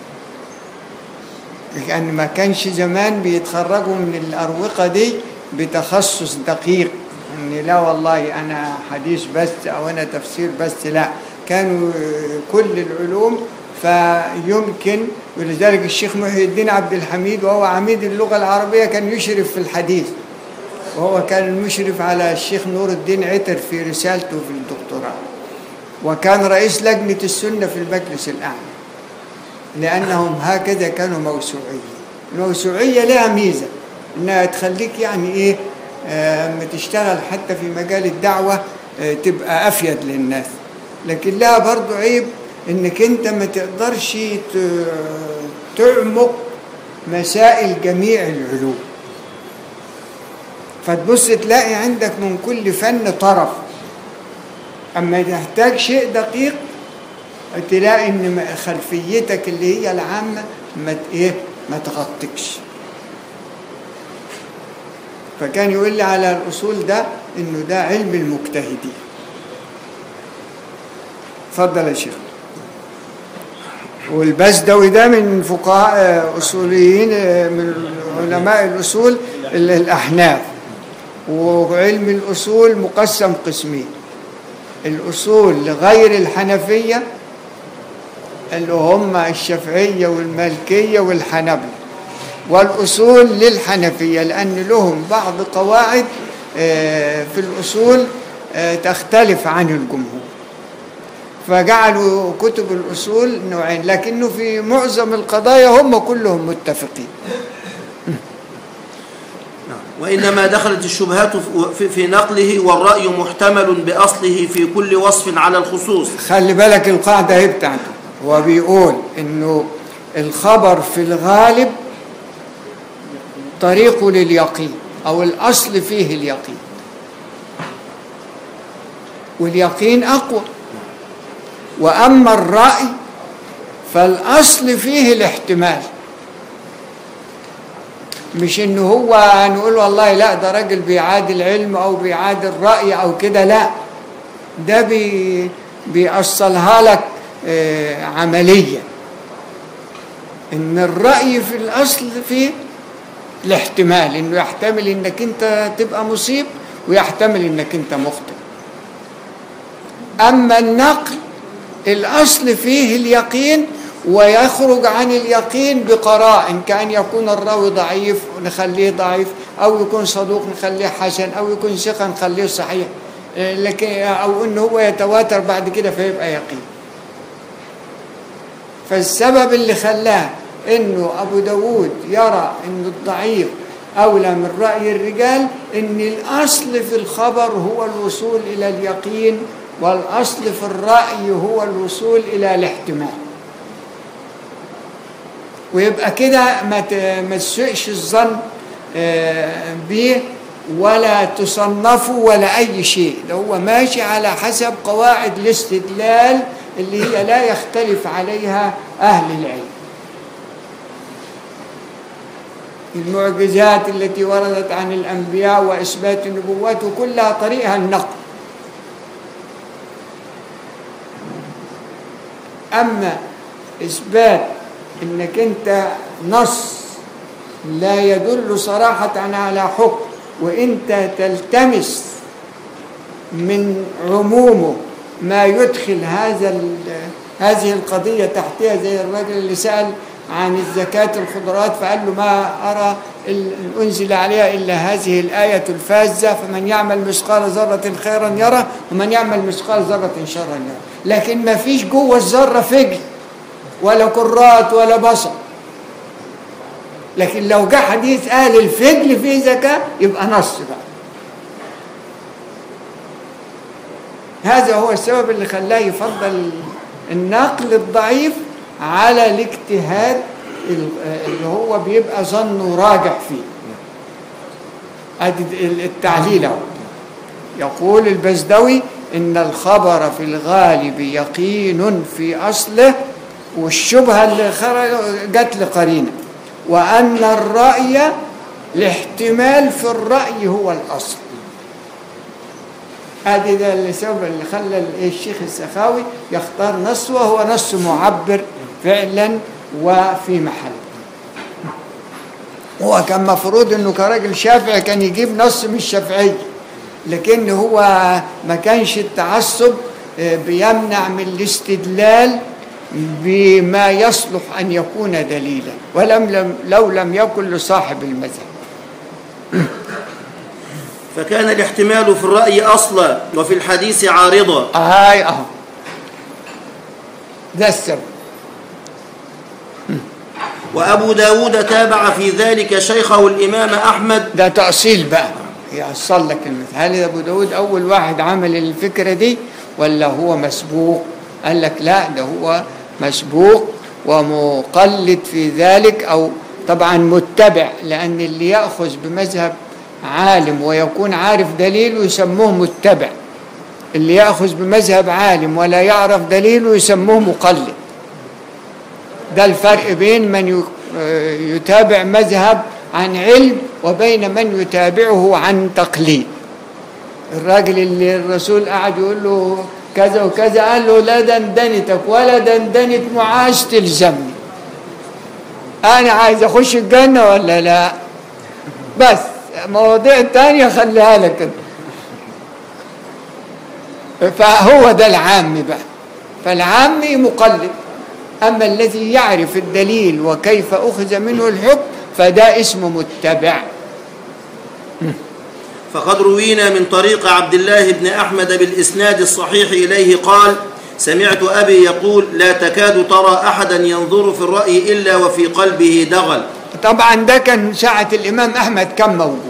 لأن ما كانش زمان بيتخرجوا من الأروقة دي بتخصص دقيق إن لا والله أنا حديث بس أو أنا تفسير بس لا كانوا كل العلوم فيمكن ولذلك الشيخ محي الدين عبد الحميد وهو عميد اللغة العربية كان يشرف في الحديث وهو كان المشرف على الشيخ نور الدين عتر في رسالته في الدكتوراه وكان رئيس لجنة السنة في المجلس الأعلى لأنهم هكذا كانوا موسوعيين الموسوعية لها ميزة إنها تخليك يعني إيه آه، لما تشتغل حتى في مجال الدعوة آه، تبقى أفيد للناس لكن لها برضو عيب إنك أنت ما تقدرش ت- تعمق مسائل جميع العلوم فتبص تلاقي عندك من كل فن طرف أما تحتاج شيء دقيق تلاقي ان م- خلفيتك اللي هي العامه ما ت- ايه ما تغطكش فكان يقول لي على الاصول ده انه ده علم المجتهدين اتفضل يا شيخ والبزدوي ده من فقهاء آه، اصوليين آه، من علماء الاصول ال- الاحناف وعلم الاصول مقسم قسمين الاصول لغير الحنفيه اللي هم الشافعية والمالكية والحنبلة والأصول للحنفية لأن لهم بعض قواعد آه، في الأصول آه، تختلف عن الجمهور فجعلوا كتب الأصول نوعين لكنه في معظم القضايا هم كلهم متفقين
وإنما دخلت الشبهات في- في نقله والرأي محتمل بأصله في كل وصف على الخصوص
خلي بالك القاعدة هي بتاعته هو بيقول انه الخبر في الغالب طريقه لليقين او الاصل فيه اليقين واليقين اقوى واما الراي فالاصل فيه الاحتمال مش انه هو نقول والله لا ده راجل بيعادي العلم او بيعادي الراي او كده لا ده بي بيأصلها لك آه، عمليا ان الرأي في الاصل فيه الاحتمال انه يحتمل انك انت تبقى مصيب ويحتمل انك انت مخطئ اما النقل الاصل فيه اليقين ويخرج عن اليقين بقرائن كأن يكون الراوي ضعيف نخليه ضعيف أو يكون صدوق نخليه حسن أو يكون ثقة نخليه صحيح إيه، لكن أو إنه هو يتواتر بعد كده فيبقى يقين فالسبب اللي خلاه إنه أبو داود يرى إن الضعيف أولى من رأي الرجال إن الأصل في الخبر هو الوصول إلى اليقين والأصل في الرأي هو الوصول إلى الاحتمال ويبقى كده ما ت- ما تسوءش الظن آه، به ولا تصنفه ولا أي شيء ده هو ماشي على حسب قواعد الاستدلال اللي هي لا يختلف عليها أهل العلم المعجزات التي وردت عن الأنبياء وإثبات النبوات كلها طريقها النقل أما إثبات إنك أنت نص لا يدل صراحة على حكم وانت تلتمس من عمومه ما يدخل هذا ال- هذه القضية تحتها زي الرجل اللي سأل عن الزكاة الخضروات فقال له ما أرى ال- أنزل عليها إلا هذه الآية الفازة فمن يعمل مثقال ذرة خيرا يره ومن يعمل مثقال ذرة شرا يره لكن ما فيش جوه الذرة فجل ولا كرات ولا بصر لكن لو جاء حديث قال الفجل فيه زكاة يبقى نص بقى هذا هو السبب اللي خلاه يفضل النقل الضعيف على الاجتهاد ال- اللي هو بيبقى ظنه راجح فيه ادي التعليل اهو يقول البزدوي ان الخبر في الغالب يقين في اصله والشبهه اللي خرج جت لقرينه وان الراي الاحتمال في الراي هو الاصل ادي ده السبب اللي خلى الشيخ السخاوي يختار نص وهو نص معبر فعلا وفي محل هو كان مفروض انه كراجل شافعي كان يجيب نص من الشافعيه لكن هو ما كانش التعصب آه، بيمنع من الاستدلال بما يصلح ان يكون دليلا ولم لم لو لم يكن لصاحب المذهب
فكان الاحتمال في الرأي أصلا وفي الحديث عارضا
هاي اهو ده السبب
وأبو داود تابع في ذلك شيخه الإمام أحمد
ده تأصيل بقى يأصل لك المثل هل أبو داود أول واحد عمل الفكرة دي ولا هو مسبوق قال لك لا ده هو مسبوق ومقلد في ذلك أو طبعا متبع لأن اللي يأخذ بمذهب عالم ويكون عارف دليله يسموه متبع اللي يأخذ بمذهب عالم ولا يعرف دليله يسموه مقلد ده الفرق بين من ي- آه، يتابع مذهب عن علم وبين من يتابعه عن تقليد الراجل اللي الرسول قعد يقول له كذا وكذا قال له لا دندنتك ولا دندنة معاذ تلزمني انا عايز اخش الجنة ولا لا بس مواضيع تانية خليها لك انت. فهو ده العام بقى فالعامي مقلد أما الذي يعرف الدليل وكيف أخذ منه الحكم فده اسمه متبع
فقد روينا من طريق عبد الله بن أحمد بالإسناد الصحيح إليه قال سمعت أبي يقول لا تكاد ترى أحدا ينظر في الرأي إلا وفي قلبه دغل
طبعا ده كان ساعة الإمام أحمد كان موجود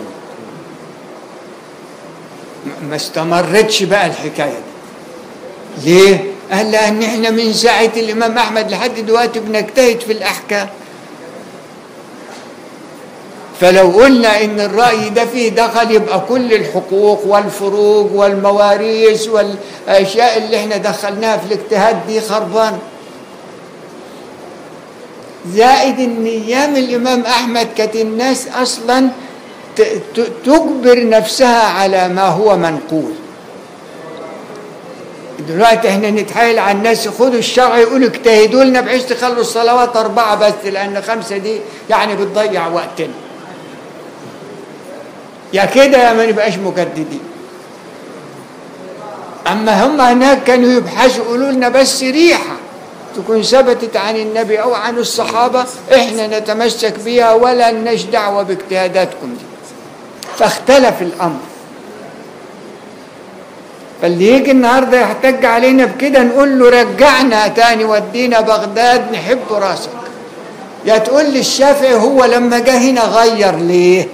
ما استمرتش بقى الحكاية دي ليه؟ قال لأن احنا من ساعة الإمام أحمد لحد دلوقتي بنجتهد في الأحكام فلو قلنا ان الرأي ده فيه دخل يبقى كل الحقوق والفروق والمواريث والاشياء اللي احنا دخلناها في الاجتهاد دي خربانه زائد ان ايام الامام احمد كانت الناس اصلا ت- ت- تجبر نفسها على ما هو منقول دلوقتي احنا نتحايل على الناس خدوا الشرع يقولوا اجتهدوا لنا بحيث تخلوا الصلوات اربعه بس لان خمسه دي يعني بتضيع وقتنا يا كده يا ما نبقاش مجددين اما هم هناك كانوا يبحثوا يقولوا لنا بس ريحه تكون ثبتت عن النبي او عن الصحابه احنا نتمسك بها ولا لناش دعوه باجتهاداتكم دي فاختلف الامر فاللي يجي النهارده يحتج علينا بكده نقول له رجعنا تاني ودينا بغداد نحب راسك يا تقول لي الشافعي هو لما جه هنا غير ليه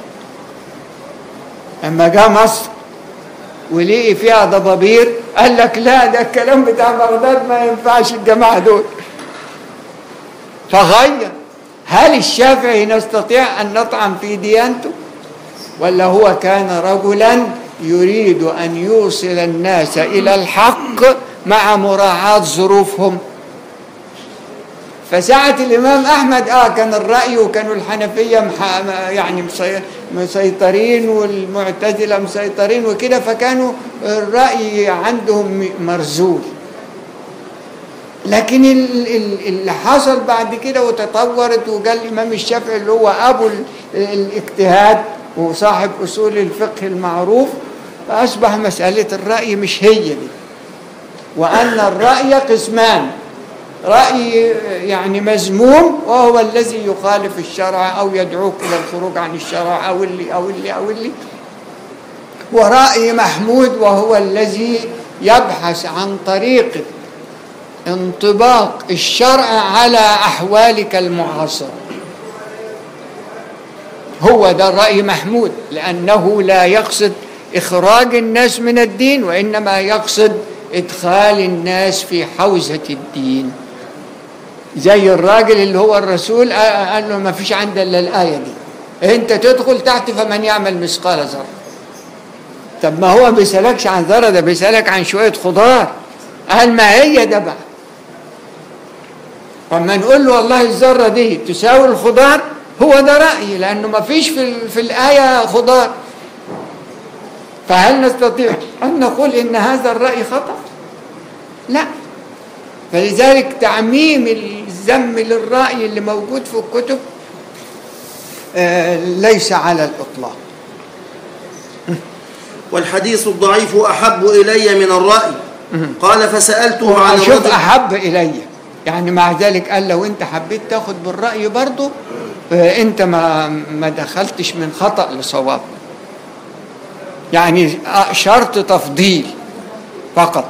لما جه مصر ولقي فيها ضبابير قال لك لا ده الكلام بتاع بغداد ما ينفعش الجماعه دول فغير هل الشافعي نستطيع ان نطعن في ديانته ولا هو كان رجلا يريد ان يوصل الناس الى الحق مع مراعاه ظروفهم فساعة الإمام أحمد آه كان الرأي وكانوا الحنفية مح... يعني مسي... مسيطرين والمعتزلة مسيطرين وكده فكانوا الرأي عندهم مرزول لكن ال- ال- اللي حصل بعد كده وتطورت وقال الإمام الشافعي اللي هو أبو ال- الاجتهاد وصاحب أصول الفقه المعروف فأصبح مسألة الرأي مش هي دي وأن الرأي قسمان رأي يعني مذموم وهو الذي يخالف الشرع أو يدعوك إلى الخروج عن الشرع أو اللي أو اللي أو اللي ورأي محمود وهو الذي يبحث عن طريقة انطباق الشرع على أحوالك المعاصرة هو ده الرأي محمود لأنه لا يقصد إخراج الناس من الدين وإنما يقصد إدخال الناس في حوزة الدين زي الراجل اللي هو الرسول آه، قال له ما فيش عندي إلا الآية دي أنت تدخل تحت فمن يعمل مثقال ذرة طب ما هو ما بيسألكش عن ذرة ده بيسألك عن شوية خضار قال ما هي ده بقى اما نقول له والله الذره دي تساوي الخضار هو ده رايي لانه ما فيش في ال- في الايه خضار فهل نستطيع ان نقول ان هذا الراي خطا لا فلذلك تعميم الذم للراي اللي موجود في الكتب آه، ليس على الاطلاق
والحديث الضعيف أحب إلي من الرأي قال فسألته عن
شوف
الرجل
احب الي يعني مع ذلك قال لو انت حبيت تاخد بالراي برضه آه، انت ما ما دخلتش من خطا لصواب يعني آه، شرط تفضيل فقط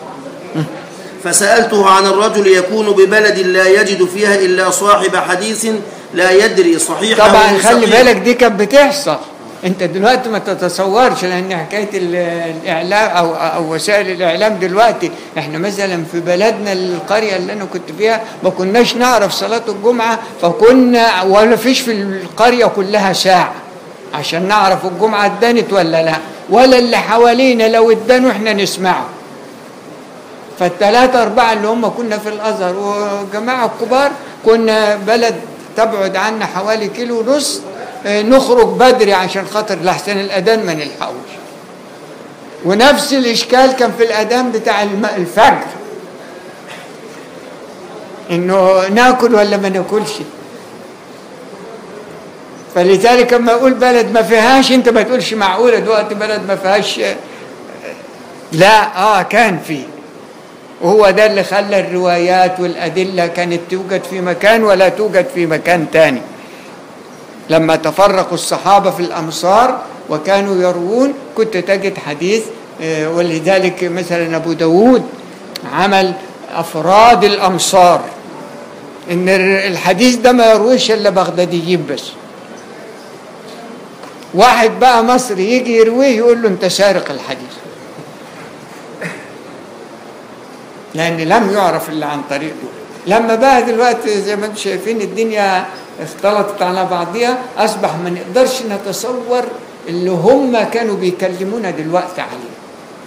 فسألته عن الرجل يكون ببلد لا يجد فيها إلا صاحب حديث لا يدري صحيحه
طبعا
من
خلي
سقيمه.
بالك دي كانت بتحصل انت دلوقتي ما تتصورش لان حكايه ال- الاعلام او او وسائل الاعلام دلوقتي احنا مثلا في بلدنا القريه اللي انا كنت فيها ما كناش نعرف صلاه الجمعه فكنا ولا فيش في القريه كلها ساعه عشان نعرف الجمعه اتدنت ولا لا ولا اللي حوالينا لو اتدنوا احنا نسمعه فالثلاثة أربعة اللي هم كنا في الأزهر وجماعة الكبار كنا بلد تبعد عنا حوالي كيلو ونص آه، نخرج بدري عشان خاطر لحسن الأذان ما نلحقوش ونفس الإشكال كان في الأذان بتاع الم- الفجر إنه ناكل ولا ما ناكلش فلذلك لما يقول بلد ما فيهاش انت ما تقولش معقوله دلوقتي بلد ما فيهاش آه، لا اه كان فيه وهو ده اللي خلى الروايات والأدلة كانت توجد في مكان ولا توجد في مكان تاني لما تفرقوا الصحابة في الأمصار وكانوا يروون كنت تجد حديث آه، ولذلك مثلا أبو داود عمل أفراد الأمصار إن الحديث ده ما يرويش إلا بغداديين بس واحد بقى مصري يجي يرويه يقول له أنت سارق الحديث لان لم يعرف الا عن طريق دول لما بقى دلوقتي زي ما انتم شايفين الدنيا اختلطت على بعضها اصبح ما نقدرش نتصور اللي هم كانوا بيكلمونا دلوقتي عليه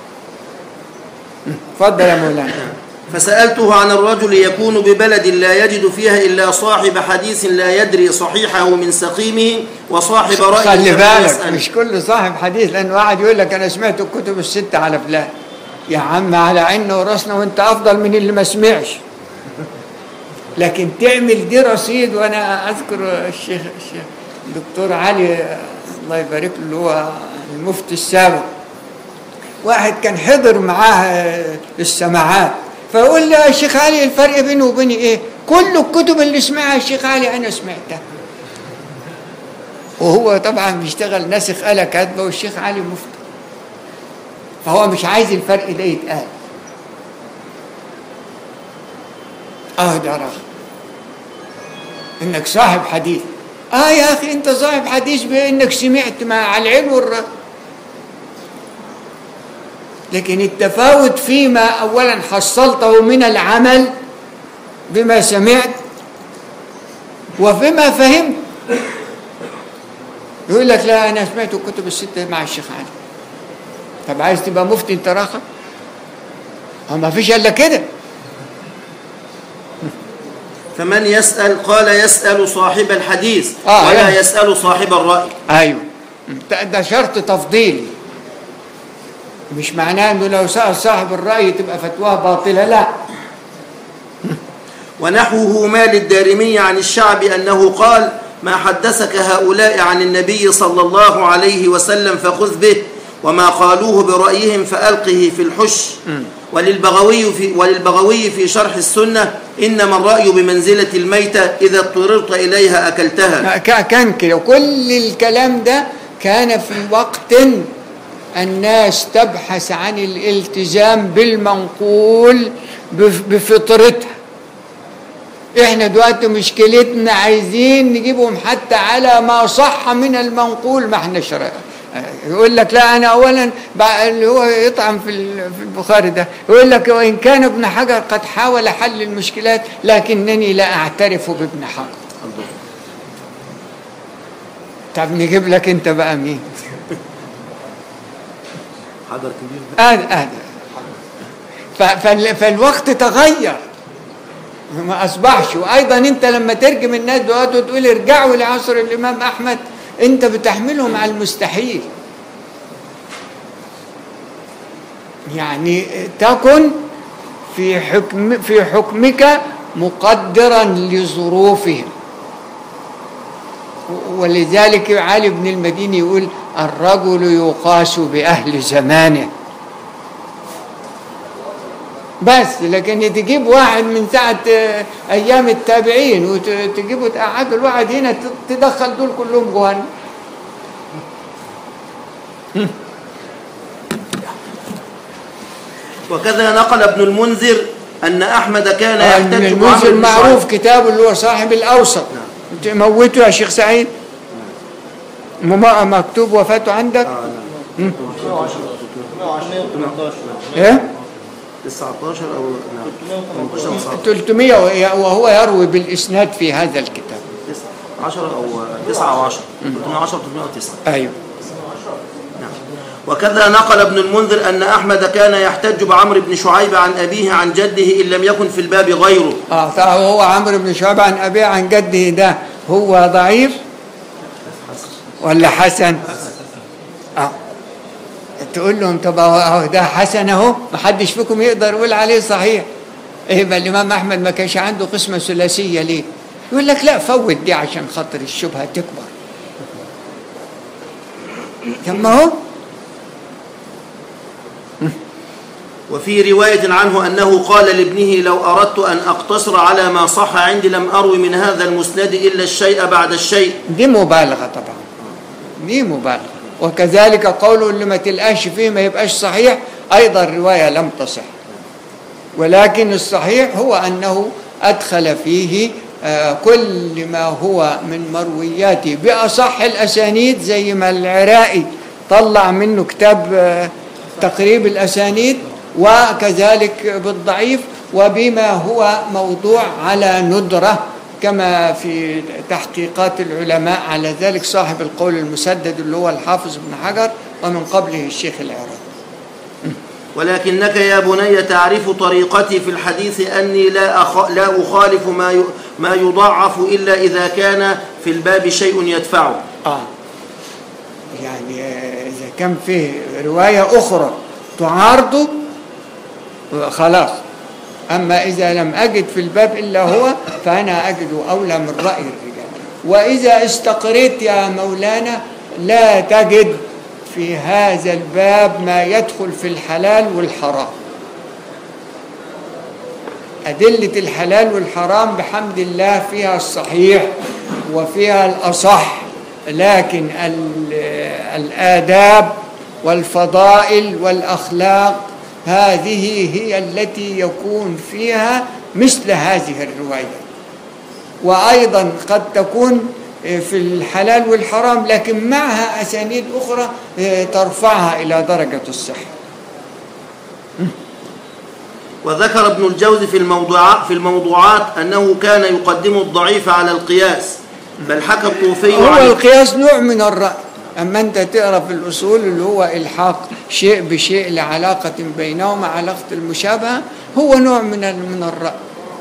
اتفضل يا مولانا
فسألته عن الرجل يكون ببلد لا يجد فيها إلا صاحب حديث لا يدري صحيحه من سقيمه وصاحب رأي
خلي
فلا
بالك
يسأل.
مش كل صاحب حديث لان واحد يقول لك انا سمعت الكتب الستة على فلان يا عم على عيننا وراسنا وانت افضل من اللي ما سمعش لكن تعمل دي رصيد وانا اذكر الشيخ الشيخ الدكتور علي الله يبارك له اللي هو المفتي السابق واحد كان حضر معاه السماعات فيقول لي يا شيخ علي الفرق بينه وبيني ايه كل الكتب اللي سمعها الشيخ علي انا سمعتها وهو طبعا بيشتغل ناسخ آلة كاتبة والشيخ علي مفتي فهو مش عايز الفرق ده يتقال اه ده رغم انك صاحب حديث اه يا اخي انت صاحب حديث بانك سمعت ما على العلم والرد لكن التفاوت فيما اولا حصلته من العمل بما سمعت وفيما فهمت يقول لك لا انا سمعت الكتب السته مع الشيخ علي طب عايز تبقى مفتي انت راخر هو ما فيش الا كده
فمن يسأل قال يسأل صاحب الحديث
آه،
ولا
يعني.
يسأل صاحب الرأي
ايوه ده- ده شرط تفضيلي مش معناه انه لو سأل صاحب الرأي تبقى فتواه باطلة لا
ونحوه ما للدارمي عن الشعب أنه قال ما حدثك هؤلاء عن النبي صلى الله عليه وسلم فخذ به وما قالوه برأيهم فألقه في الحش وللبغوي في, وللبغوي في شرح السنة إنما الرأي بمنزلة الميتة إذا اضطررت إليها أكلتها
ك- كان كده كل الكلام ده كان في وقت الناس تبحث عن الالتزام بالمنقول بف- بفطرتها احنا دلوقتي مشكلتنا عايزين نجيبهم حتى على ما صح من المنقول ما احنا شرع يقول لك لا انا اولا بقى اللي هو يطعم في ال- في البخاري ده يقول لك وان كان ابن حجر قد حاول حل المشكلات لكنني لا اعترف بابن حجر طب نجيب لك انت بقى مين
حجر كبير
هذا هذا ف- فال- فالوقت تغير ما اصبحش وايضا انت لما ترجم الناس دلوقتي وتقول ارجعوا لعصر الامام احمد انت بتحملهم على المستحيل يعني تكن في حكم في حكمك مقدرا لظروفهم ولذلك علي بن المديني يقول الرجل يقاس بأهل زمانه بس لكن تجيب واحد من ساعة آه، أيام التابعين وتجيبه تقعدوا الواحد هنا ت- تدخل دول كلهم جهنم
وكذا نقل ابن المنذر أن أحمد كان
آه،
يحتج
من
بعمرو
المنذر
بن
معروف
شعيب.
كتابه اللي هو صاحب الأوسط موته يا شيخ سعيد مم- مكتوب وفاته عندك مم. ايه
19 أو نعم 18 أو 19
300 وهو يروي بالإسناد في هذا الكتاب
10 أو 9 أو 10 310 309
أيوه
نعم. وكذا نقل ابن المنذر أن أحمد كان يحتج بعمرو بن شعيب عن أبيه عن جده إن لم يكن في الباب غيره
اه فهو عمرو بن شعيب عن أبيه عن جده ده هو ضعيف ولا حسن اه تقول لهم طب أهو- أهو ده حسن اهو ما حدش فيكم يقدر يقول عليه صحيح ايه بقى الامام احمد ما كانش عنده قسمه ثلاثيه ليه يقول لك لا فوت دي عشان خاطر الشبهه تكبر طب ما هو
وفي رواية عنه أنه قال لابنه لو أردت أن أقتصر على ما صح عندي لم أروي من هذا المسند إلا الشيء بعد الشيء
دي مبالغة طبعا دي مبالغة وكذلك قوله اللي ما تلقاش فيه ما يبقاش صحيح أيضا الرواية لم تصح ولكن الصحيح هو أنه أدخل فيه آه، كل ما هو من مروياته بأصح الأسانيد زي ما العراقي طلع منه كتاب آه، تقريب الأسانيد وكذلك بالضعيف وبما هو موضوع على ندرة كما في تحقيقات العلماء على ذلك صاحب القول المسدد اللي هو الحافظ بن حجر ومن قبله الشيخ العراقي
ولكنك يا بني تعرف طريقتي في الحديث أني لا, أخ... لا أخالف ما, ي... ما يضاعف إلا إذا كان في الباب شيء يدفعه
آه يعني آه، إذا كان فيه رواية أخرى تعارضه آه، خلاص أما إذا لم أجد في الباب إلا هو فأنا أجد أولى من رأي الرجال وإذا استقريت يا مولانا لا تجد في هذا الباب ما يدخل في الحلال والحرام أدلة الحلال والحرام بحمد الله فيها الصحيح وفيها الأصح لكن ال- الآداب والفضائل والأخلاق هذه هي التي يكون فيها مثل هذه الروايات وأيضا قد تكون في الحلال والحرام لكن معها أسانيد أخرى ترفعها إلى درجة الصحة
وذكر ابن الجوزي في الموضوعات, في الموضوعات أنه كان يقدم الضعيف على القياس بل حكى الطوفي
هو
عن
القياس نوع من الرأي أما أنت تقرأ في الأصول اللي هو إلحاق شيء بشيء لعلاقة بينهما علاقة المشابهة هو نوع من ال- من الرأي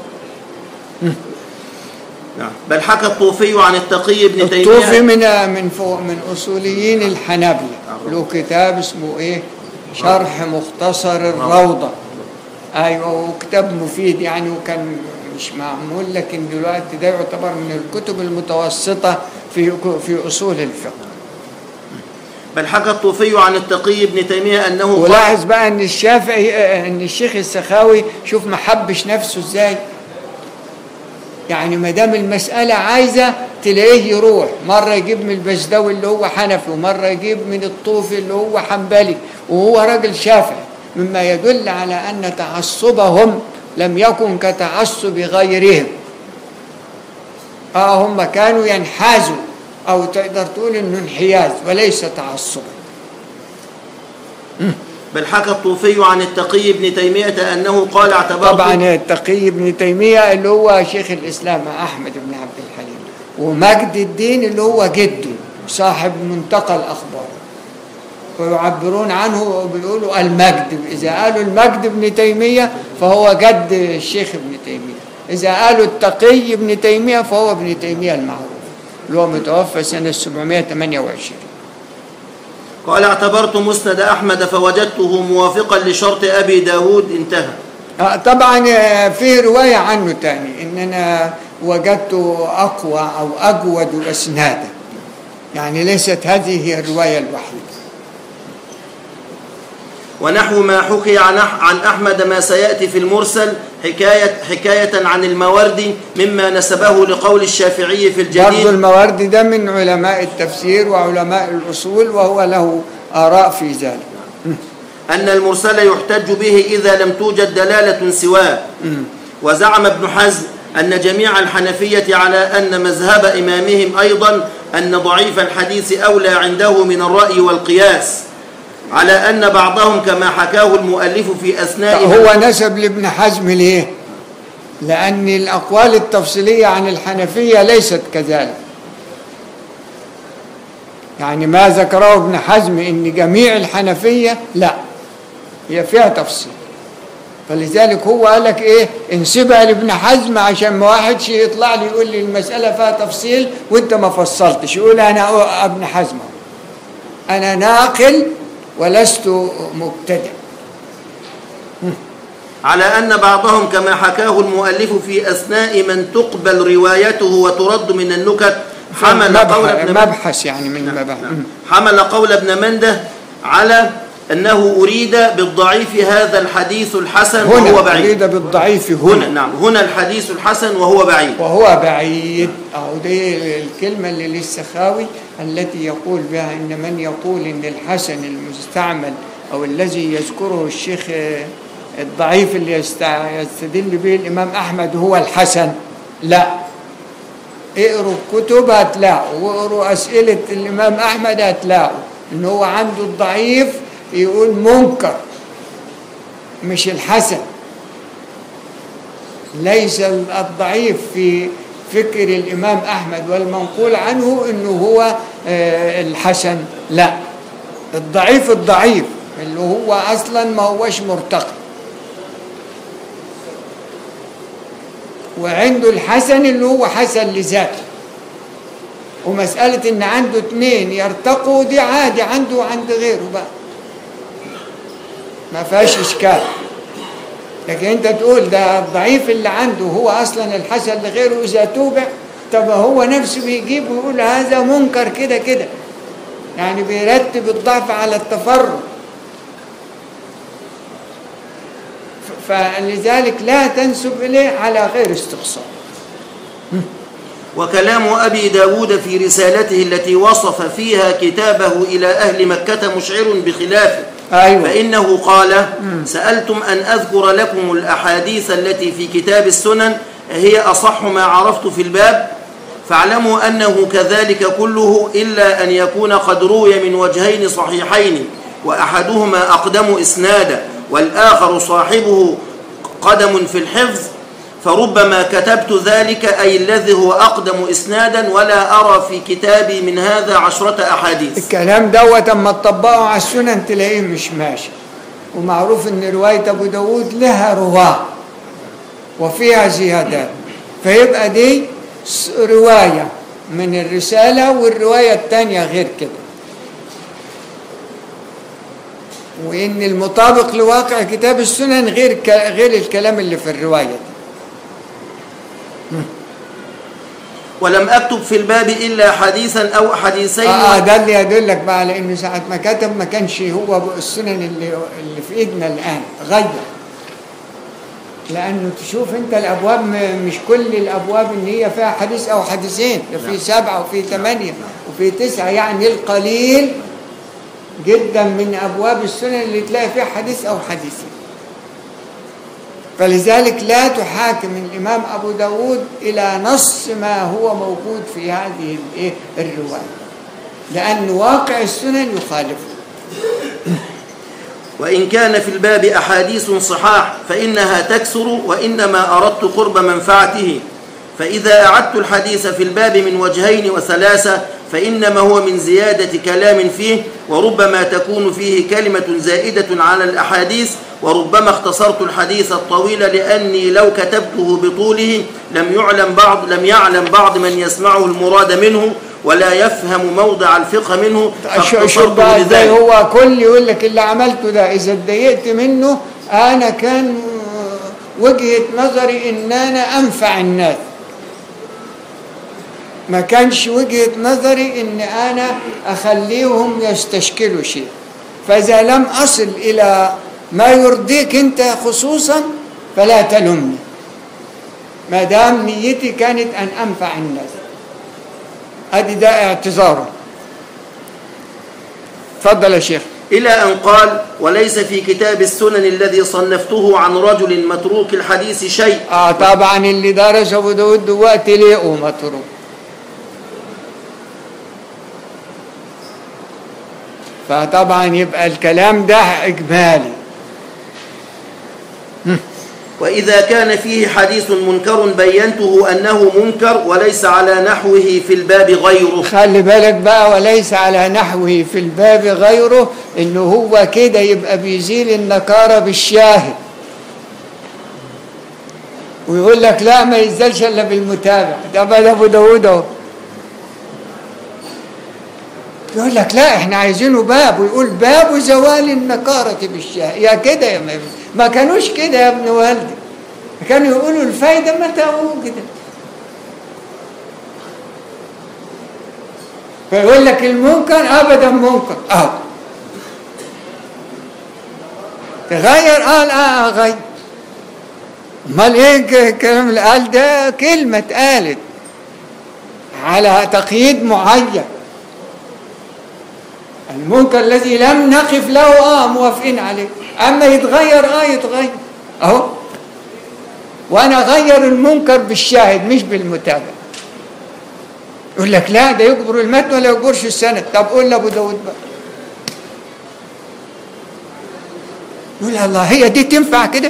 نعم. بل حكى الطوفي عن التقي بن
الطوفي
تيمية
من من فوق من أصوليين الحنابلة له كتاب اسمه إيه شرح مختصر الروضة أيوة وكتاب مفيد يعني وكان مش معمول لكن دلوقتي ده يعتبر من الكتب المتوسطة في في أصول الفقه
بل حكى الطوفي عن التقي ابن تيمية أنه قال
ولاحظ بقى ان الشافعي آه، ان الشيخ السخاوي شوف ما حبش نفسه ازاي يعني ما دام المسألة عايزة تلاقيه يروح مرة يجيب من البزدوي اللي هو حنفي ومرة يجيب من الطوفي اللي هو حنبلي وهو راجل شافعي مما يدل على أن تعصبهم لم يكن كتعصب غيرهم اه هم كانوا ينحازوا او تقدر تقول انه انحياز وليس تعصبا
بل حكى الطوفي عن التقي ابن تيمية أنه قال اعتبرت
طبعا التقي ابن تيمية اللي هو شيخ الإسلام أحمد بن عبد الحليم ومجد الدين اللي هو جده صاحب منتقى الأخبار ويعبرون عنه وبيقولوا المجد إذا قالوا المجد ابن تيمية فهو جد الشيخ ابن تيمية إذا قالوا التقي ابن تيمية فهو ابن تيمية المعروف اللي هو متوفى سنة 728
قال اعتبرت مسند أحمد فوجدته موافقا لشرط أبي داود انتهى
آه، طبعا آه، في رواية عنه تاني إن أنا وجدته أقوى أو أجود أسنادا يعني ليست هذه هي الرواية الوحيدة
ونحو ما حكي عن أح- عن أحمد ما سيأتي في المرسل حكاية حكاية عن الموردي مما نسبه لقول الشافعي في
برضو
الجديد
المواردي ده من علماء التفسير وعلماء الأصول وهو له آراء في ذلك
أن المرسل يحتج به إذا لم توجد دلالة سواه وزعم ابن حزم أن جميع الحنفية على أن مذهب إمامهم أيضا أن ضعيف الحديث أولى عنده من الرأي والقياس على أن بعضهم كما حكاه المؤلف في أثناء
هو نسب لابن حزم ليه لأن الأقوال التفصيلية عن الحنفية ليست كذلك يعني ما ذكره ابن حزم ان جميع الحنفية لا هي فيها تفصيل فلذلك هو قال لك ايه انسبها لابن حزم عشان ما واحد يطلع لي يقول لي المسألة فيها تفصيل وانت ما فصلتش يقول انا ابن حزم انا ناقل ولست مبتدع
على أن بعضهم كما حكاه المؤلف في أثناء من تقبل روايته وترد من النكت حمل قول
مبحث,
ابن
مبحث يعني من مباحث
حمل قول ابن منده على أنه أريد بالضعيف هذا الحديث الحسن وهو
هنا
بعيد
أريد بالضعيف
هنا
هنا
نعم هنا الحديث الحسن وهو بعيد
وهو بعيد أو دي الكلمة اللي للسخاوي التي يقول بها إن من يقول إن الحسن المستعمل أو الذي يذكره الشيخ آه، الضعيف اللي يستع- يستدل به الإمام أحمد هو الحسن لا اقروا الكتب هتلاقوا واقروا أسئلة الإمام أحمد هتلاقوا إن هو عنده الضعيف يقول منكر مش الحسن ليس الضعيف في فكر الإمام أحمد والمنقول عنه أنه هو آه، الحسن لا الضعيف الضعيف اللي هو أصلا ما هوش مرتقي وعنده الحسن اللي هو حسن لذاته ومسألة إن عنده اتنين يرتقوا دي عادي عنده وعند غيره بقى ما فيهاش إشكال لكن انت تقول ده الضعيف اللي عنده هو اصلا الحسن لغيره اذا توبع طب هو نفسه بيجيب ويقول هذا منكر كده كده يعني بيرتب الضعف على التفرد ف- فلذلك لا تنسب اليه على غير استقصاء
وكلام أبي داود في رسالته التي وصف فيها كتابه إلى أهل مكة مشعر بخلافه
ايوه
فإنه قال سألتم أن أذكر لكم الأحاديث التي في كتاب السنن هي أصح ما عرفت في الباب فاعلموا أنه كذلك كله إلا أن يكون قد روي من وجهين صحيحين وأحدهما أقدم إسنادا والآخر صاحبه قدم في الحفظ فربما كتبت ذلك أي الذي هو أقدم إسنادا ولا أرى في كتابي من هذا عشرة أحاديث
الكلام دوت اما تطبقه على السنن تلاقيه مش ماشي ومعروف ان رواية ابو داود لها رواة وفيها زيادات فيبقى دي س- رواية من الرسالة والرواية الثانية غير كده وان المطابق لواقع كتاب السنن غير ك... غير الكلام اللي في الرواية دي
ولم أكتب في الباب إلا حديثا أو حديثين
اه ده اللي يدلك بقى على انه ساعه ما كتب ما كانش هو السنن اللي اللي في ايدنا الان غير لانه تشوف انت الابواب م- مش كل الابواب ان هي فيها حديث او حديثين ده في سبعه وفي ثمانيه وفي تسعه يعني القليل جدا من ابواب السنن اللي تلاقي فيها حديث او حديثين فلذلك لا تحاكم الامام ابو داود الى نص ما هو موجود في هذه الايه الروايه لان واقع السنن يخالفه
وإن كان في الباب أحاديث صحاح فإنها تكسر وإنما أردت قرب منفعته فإذا أعدت الحديث في الباب من وجهين وثلاثة فإنما هو من زيادة كلام فيه وربما تكون فيه كلمة زائدة على الأحاديث وربما اختصرت الحديث الطويل لأني لو كتبته بطوله لم يعلم بعض لم يعلم بعض من يسمعه المراد منه ولا يفهم موضع الفقه منه
شو شو
فاختصرته
بقى ازاي
لذلك
هو كل يقول لك اللي عملته ده اذا اتضايقت منه انا كان وجهه نظري ان انا انفع الناس ما كانش وجهه نظري ان انا اخليهم يستشكلوا شيء فاذا لم اصل الى ما يرضيك انت خصوصا فلا تلمني ما دام نيتي كانت ان انفع الناس ادي ده اعتذاره تفضل يا شيخ
إلى أن قال وليس في كتاب السنن الذي صنفته عن رجل متروك الحديث شيء
اه طبعا اللي درس ابو داود دلوقتي لقوا متروك فطبعا يبقى الكلام ده اجمالي
وإذا كان فيه حديث منكر بينته أنه منكر وليس على نحوه في الباب غيره
خلي بالك بقى وليس على نحوه في الباب غيره انه هو كده يبقى بيزيل النكاره بالشاهد ويقول لك لا ما يزالش الا بالمتابع ده بقى ابو داود اهو يقول لك لا احنا عايزينه باب ويقول باب زوال النكارة بالشاهد يا كده يا ما, ما كانوش كده يا ابن والدي كانوا يقولوا الفايدة متى وجدت فيقول لك المنكر ابدا منكر اه تغير اه لا اغير امال ايه ك- الكلام اللي قال ده كلمه اتقالت على تقييد معين المنكر الذي لم نقف له اه موافقين عليه اما يتغير اه يتغير اهو وانا اغير المنكر بالشاهد مش بالمتابع يقول لك لا ده يجبر المتن ولا يجبرش السند طب قول لابو داود بقى يقول الله هي دي تنفع كده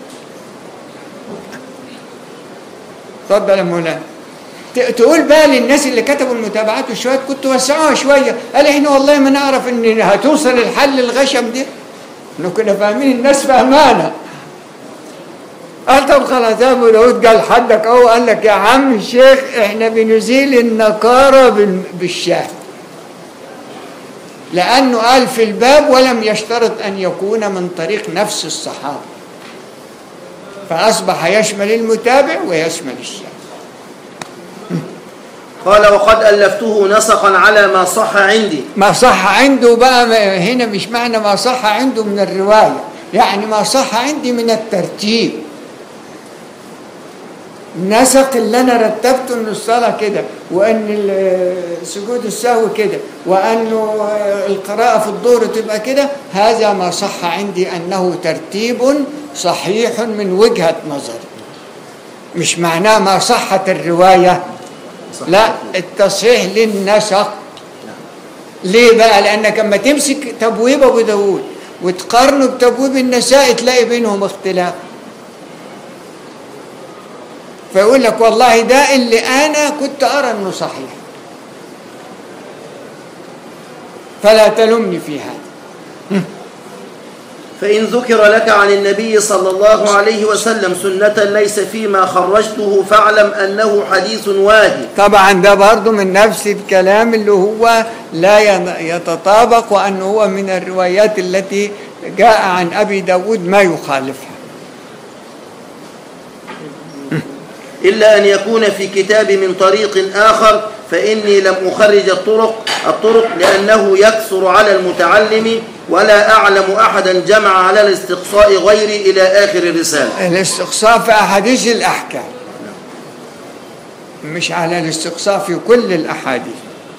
اتفضل يا مولانا ت- تقول بقى للناس اللي كتبوا المتابعات والشواهد كنت وسعوها شويه قال احنا والله ما نعرف ان هتوصل الحل الغشم دي احنا كنا فاهمين الناس فهمانه قال طب خلاص يا ابو داود قال حدك اهو قال لك يا عم الشيخ احنا بنزيل النكاره بال- بالشاهد لانه قال في الباب ولم يشترط ان يكون من طريق نفس الصحابه فاصبح يشمل المتابع ويشمل الشاهد
قال وقد ألفته نسقا على ما صح عندي
ما صح عنده بقى ما- هنا مش معنى ما صح عنده من الرواية يعني ما صح عندي من الترتيب النسق اللي انا رتبته ان الصلاه كده وان ال- سجود السهو كده وانه القراءه في الظهر تبقى كده هذا ما صح عندي انه ترتيب صحيح من وجهه نظري مش معناه ما صحت الروايه لا التصحيح للنسق ليه بقى لانك اما تمسك تبويب ابو داود وتقارنه بتبويب النساء تلاقي بينهم اختلاف فيقول لك والله ده اللي انا كنت ارى انه صحيح فلا تلمني في هذا
فإن ذكر لك عن النبي صلى الله عليه وسلم سنة ليس فيما خرجته فاعلم أنه حديث واهي
طبعا ده برضه من نفس الكلام اللي هو لا ين- يتطابق وأنه هو من الروايات التي جاء عن أبي داود ما يخالفها
إلا أن يكون في كتاب من طريق آخر فإني لم أخرج الطرق الطرق لأنه يكثر على المتعلم ولا أعلم أحدا جمع على الاستقصاء غيري إلى آخر الرسالة
الاستقصاء في أحاديث الأحكام مش على الاستقصاء في كل الأحاديث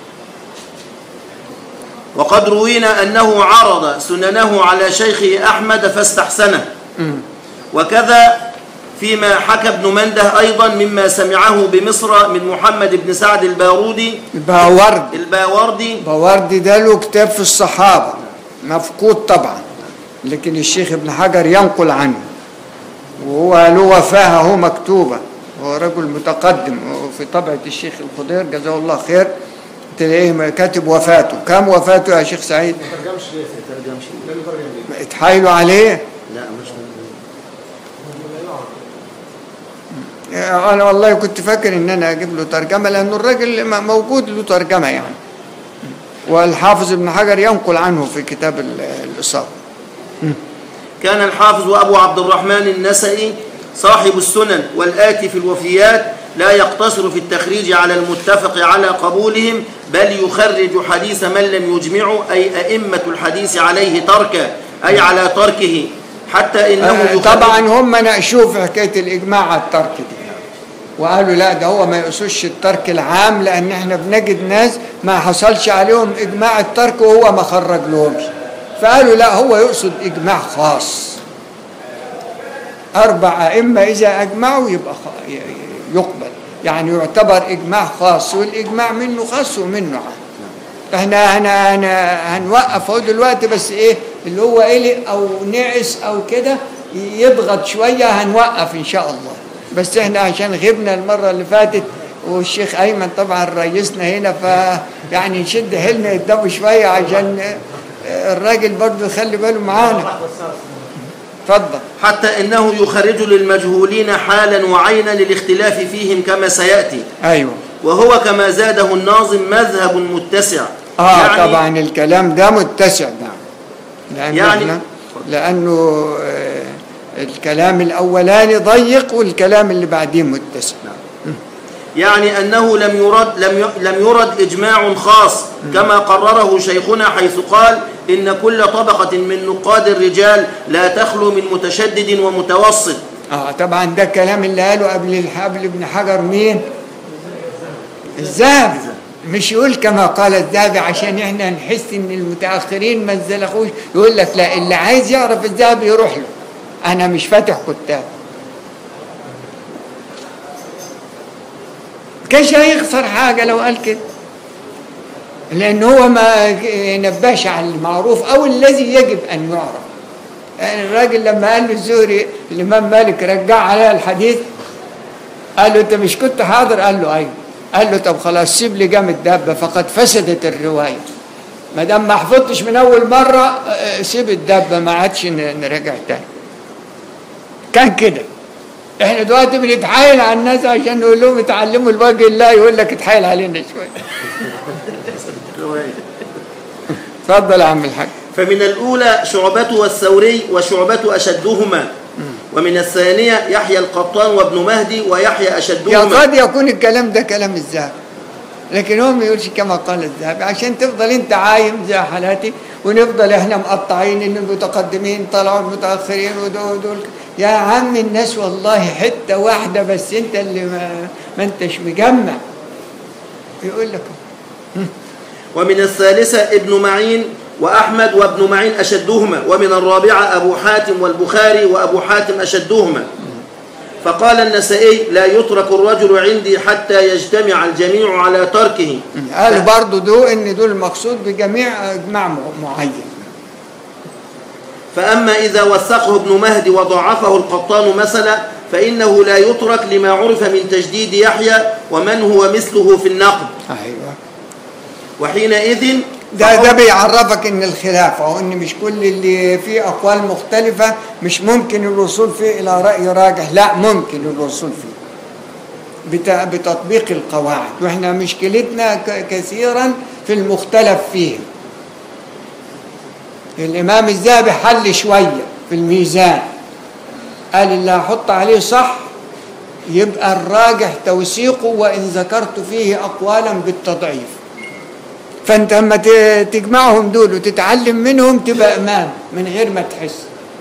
وقد روينا أنه عرض سننه على شيخه أحمد فاستحسنه وكذا فيما حكى ابن منده أيضا مما سمعه بمصر من محمد بن سعد البارودي
باورد
الباوردي
باوردي ده له كتاب في الصحابة مفقود طبعا لكن الشيخ ابن حجر ينقل عنه وهو له وفاة هو مكتوبة هو رجل متقدم وفي طبعة الشيخ الخضير جزاه الله خير تلاقيه كاتب وفاته كم وفاته يا شيخ سعيد اتحايلوا عليه
لا مش
انا والله كنت فاكر ان انا اجيب له ترجمه لانه الراجل م- موجود له ترجمه يعني والحافظ ابن حجر ينقل عنه في كتاب ال- الاصابه
كان الحافظ أبو عبد الرحمن النسئي صاحب السنن والآتي في الوفيات لا يقتصر في التخريج على المتفق على قبولهم بل يخرج حديث من لم يجمعه أي أئمة الحديث عليه تركه أي على تركه حتى إنه
آه،
يخرج
طبعا هم ناقشوه في حكايه الاجماع على الترك دي وقالوا لا ده هو ما يقصدش الترك العام لان احنا بنجد ناس ما حصلش عليهم اجماع الترك وهو ما خرج لهمش فقالوا لا هو يقصد اجماع خاص اربع ائمه اذا اجمعوا يبقى خ- ي- ي- يقبل يعني يعتبر اجماع خاص والاجماع منه خاص ومنه عام احنا هن هن هنوقف اهو دلوقتي بس ايه اللي هو قلق او نعس او كده يضغط شويه هنوقف ان شاء الله بس احنا عشان غبنا المره اللي فاتت والشيخ ايمن طبعا رئيسنا هنا ف يعني نشد حيلنا قدامه شويه عشان الراجل برضه يخلي باله معانا اتفضل
حتى إنه يخرج للمجهولين حالا وعينا للاختلاف فيهم كما سيأتي
ايوه
وهو كما زاده الناظم مذهب متسع
اه
يعني
طبعا الكلام ده متسع نعم لأن
يعني-
يعني لانه آه، الكلام الاولاني ضيق والكلام اللي بعديه متسع
يعني أنه لم يرد لم ي- لم يرد إجماع خاص كما قرره شيخنا حيث قال إن كل طبقة من نقاد الرجال لا تخلو من متشدد ومتوسط
اه طبعا ده الكلام اللي قاله قبل الح- قبل ابن حجر مين الذهبي مش يقول كما قال الذهبي عشان احنا نحس ان المتاخرين ما انزلخوش يقول لك لا اللي عايز يعرف الذهبي يروح له انا مش فاتح كتاب كانش هيخسر حاجه لو قال كده لان هو ما ينبهش على المعروف او الذي يجب ان يعرف يعني الراجل لما قال له الزهري الامام مالك رجع عليها الحديث قال له انت مش كنت حاضر قال له ايوه قال له طب خلاص سيب لي جام الدابه فقد فسدت الروايه ما دام ما حفظتش من اول مره اه، سيب الدابه ما عادش ن- نراجع تاني كان كده احنا دلوقتي بنتحايل على الناس عشان نقول لهم اتعلموا الوجه الله يقول لك اتحايل علينا شويه اتفضل يا عم الحاج
فمن الأولى شعبة والثوري وشعبة أشدهما ومن الثانية يحيى القطان وابن مهدي ويحيى
يا
أشدهما
قد يكون الكلام ده كلام الذهبي لكن هو ما يقولش كما قال الذهبي عشان تفضل انت عايم زي حالاتي ونفضل احنا مقطعين ان المتقدمين طلعوا المتاخرين ودول دول يا عم الناس والله حته واحده بس انت اللي ما, ما انتش مجمع يقول لك
ومن الثالثة ابن معين وأحمد وابن معين أشدهما ومن الرابعة أبو حاتم والبخاري وأبو حاتم أشدهما فقال النسائي لا يترك الرجل عندي حتى يجتمع الجميع على تركه
قالوا برضو دول ان دول المقصود بجميع اجماع م- معين
فأما إذا وثقه ابن مهدي وضعفه القطان مثلا فإنه لا يترك لما عرف من تجديد يحيى ومن هو مثله في النقد
ايوه
وحينئذ
ده ده بيعرفك ان الخلافه وان مش كل اللي فيه اقوال مختلفه مش ممكن الوصول فيه الى راي راجح لا ممكن الوصول فيه بت- بتطبيق القواعد واحنا مشكلتنا ك- كثيرا في المختلف فيه الامام الذهبي حل شويه في الميزان قال اللي هحط عليه صح يبقى الراجح توثيقه وإن ذكرت فيه أقوالا بالتضعيف فأنت لما ت- تجمعهم دول وتتعلم منهم تبقى إمام من غير ما تحس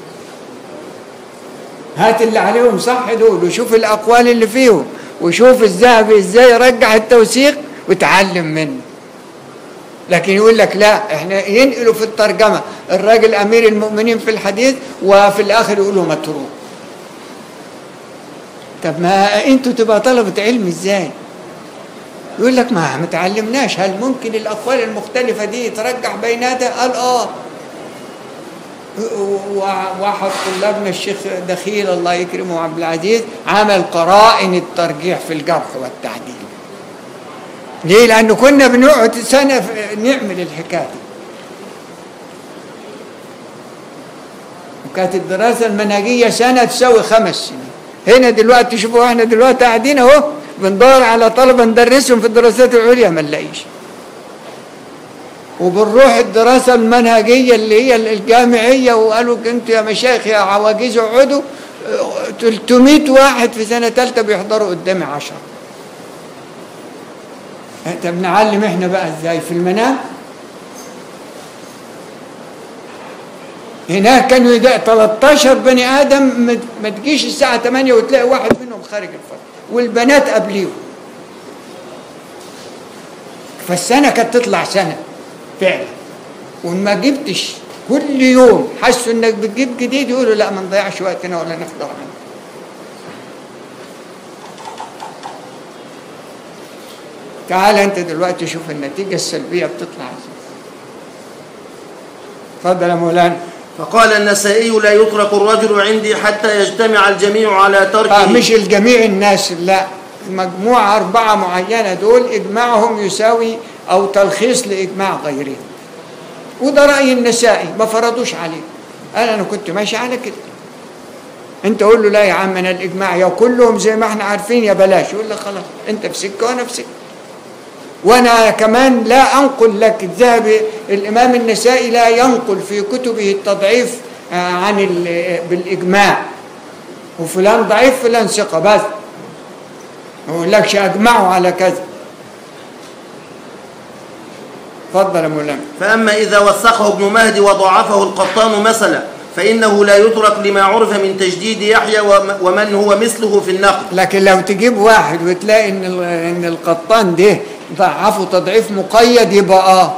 هات اللي عليهم صح دول وشوف الأقوال اللي فيهم وشوف الذهبي إزاي يرجع التوثيق وتعلم منه لكن يقول لك لا احنا ينقلوا في الترجمة الراجل أمير المؤمنين في الحديث وفي الآخر يقولوا متروك طب ما انتوا تبقى طلبة علم ازاي يقول لك ما ما تعلمناش هل ممكن الأقوال المختلفة دي يترجح بيناتها قال اه و- واحد طلابنا الشيخ دخيل الله يكرمه عبد العزيز عمل قرائن الترجيح في الجرح والتعديل ليه لأنه كنا بنقعد سنة في- نعمل الحكاية دي وكانت الدراسة المنهجية سنة تساوي خمس سنين هنا دلوقتي شوفوا احنا دلوقتي قاعدين اهو بندور على طلبة ندرسهم في الدراسات العليا ما نلاقيش وبنروح الدراسة المنهجية اللي هي الجامعية وقالوا انتوا يا مشايخ يا عواجيز اقعدوا اه، 300 واحد في سنة ثالثة بيحضروا قدامي 10 طب نعلم احنا بقى ازاي في المنام هناك كانوا يدق 13 بني ادم ما- ما تجيش الساعه 8 وتلاقي واحد منهم خارج الفصل والبنات قبليهم فالسنه كانت تطلع سنه فعلا وما جبتش كل يوم حسوا انك بتجيب جديد يقولوا لا ما نضيعش وقتنا ولا نحضر عنه تعال انت دلوقتي شوف النتيجه السلبيه بتطلع ازاي اتفضل يا مولانا
فقال النسائي لا يترك الرجل عندي حتى يجتمع الجميع على تركه
آه مش الجميع الناس لا مجموعة أربعة معينة دول إجماعهم يساوي أو تلخيص لإجماع غيرهم وده رأي النسائي ما فرضوش عليه قال أنا كنت ماشي على كده أنت قول له لا يا عم أنا الإجماع يا كلهم زي ما احنا عارفين يا بلاش يقول لك خلاص أنت في سكة وأنا في سكة وأنا كمان لا أنقل لك الذهبي الإمام النسائي لا ينقل في كتبه التضعيف آه، عن ال- بالإجماع وفلان ضعيف فلان ثقة بس ما يقولكش أجمعوا على كذا اتفضل يا مولانا
فأما إذا وثقه ابن مهدي وضعفه القطان مثلا فإنه لا يترك لما عرف من تجديد يحيى وم- ومن هو مثله في النقل
لكن لو تجيب واحد وتلاقي ان ال- ان القطان ده ضعفه تضعيف مقيد يبقى اه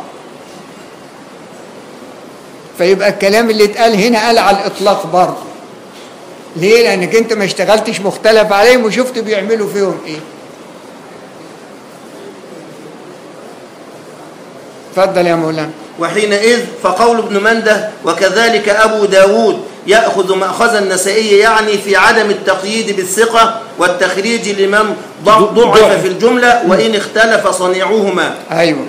فيبقى الكلام اللي اتقال هنا قال على الاطلاق برضه ليه لانك انت ما اشتغلتش مختلف عليهم وشفت بيعملوا فيهم ايه اتفضل يا مولانا
وحينئذ فقول ابن منده وكذلك أبو داود يأخذ مأخذ النسائي يعني في عدم التقييد بالثقة والتخريج لمن ضع- ضعف في الجملة وإن اختلف صنيعهما
ايوه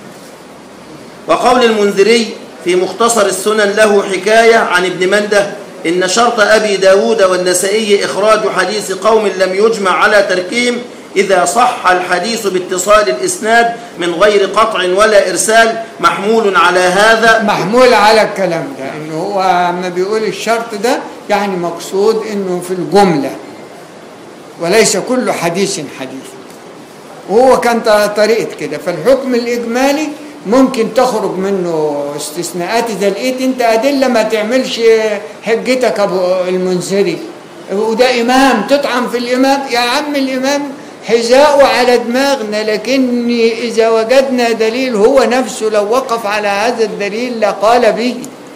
وقول المنذري في مختصر السنن له حكاية عن ابن منده إن شرط أبي داود والنسائي إخراج حديث قوم لم يجمع على تركهم إذا صح الحديث باتصال الإسناد من غير قطع ولا إرسال محمول على هذا
محمول على الكلام ده انه هو ما بيقول الشرط ده يعني مقصود انه في الجمله وليس كل حديث حديث وهو كان ط- طريقه كده فالحكم الاجمالي ممكن تخرج منه استثناءات اذا لقيت انت ادله ما تعملش حجتك ابو المنذري وده امام تطعن في الامام يا عم الامام حذاءه على دماغنا لكن اذا وجدنا دليل هو نفسه لو وقف على هذا الدليل لقال به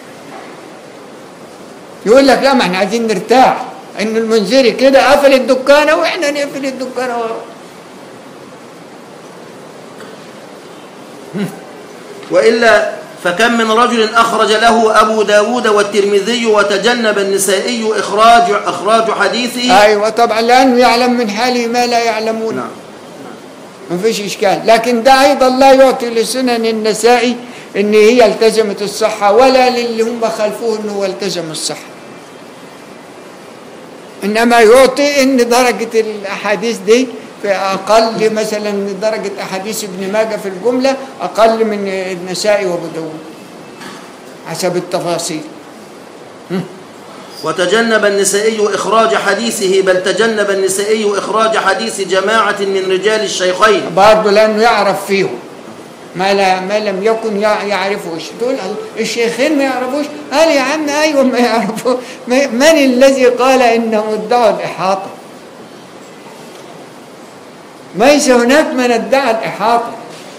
يقول لك لا ما احنا عايزين نرتاح ان المنذري كده قفل الدكانه واحنا نقفل الدكانه وراه.
وإلا فكم من رجل أخرج له أبو داود والترمذي وتجنب النسائي إخراج, إخراج حديثه
ايوه طبعا لانه يعلم من حاله ما لا يعلمون
نعم.
ما فيش اشكال لكن ده ايضا لا يعطي لسنن النسائي ان هي التزمت الصحه ولا للي هم خلفوه انه هو التزم الصحه انما يعطي ان درجه الاحاديث دي في اقل مثلا درجه احاديث ابن ماجه في الجمله اقل من النسائي وابو داود حسب التفاصيل
وتجنب النسائي إخراج حديثه بل تجنب النسائي إخراج حديث جماعة من رجال الشيخين
برضه لانه يعرف فيهم ما, لا ما لم يكن يع- يعرفوش دول الشيخين ما يعرفوش قال يا عم ايوه ما يعرفوش ما- من الذي قال انهم ادعوا الاحاطه ليس هناك من ادعى الاحاطه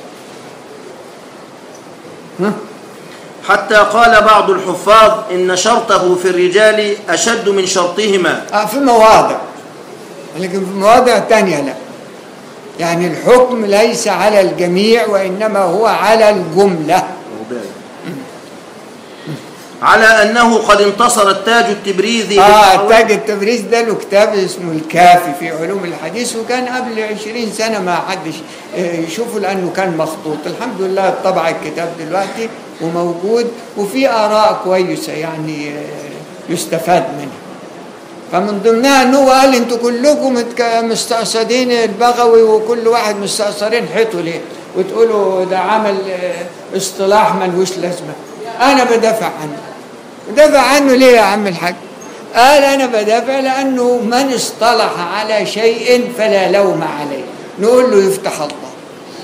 ها؟
حتى قال بعض الحفاظ إن شرطه في الرجال أشد من شرطهما
آه، في مواضع لكن في مواضع تانية لا يعني الحكم ليس على الجميع وإنما هو على الجملة
على أنه قد انتصر التاج التبريزي
آه
بالمعروف-
تاج التبريز ده له كتاب اسمه الكافي في علوم الحديث وكان قبل عشرين سنة ما حدش آه، يشوفه لأنه كان مخطوط الحمد لله طبع الكتاب دلوقتي وموجود وفي آراء كويسة يعني آه، يستفاد منها فمن ضمنها ان هو قال انتوا كلكم متك- مستقصدين البغوي وكل واحد مستقصرين حيطه ليه وتقولوا ده عمل آه، اصطلاح ملوش لازمه انا بدافع عنه بدافع عنه ليه يا عم الحاج قال انا بدافع لانه من اصطلح على شيء فلا لوم عليه نقول له يفتح الله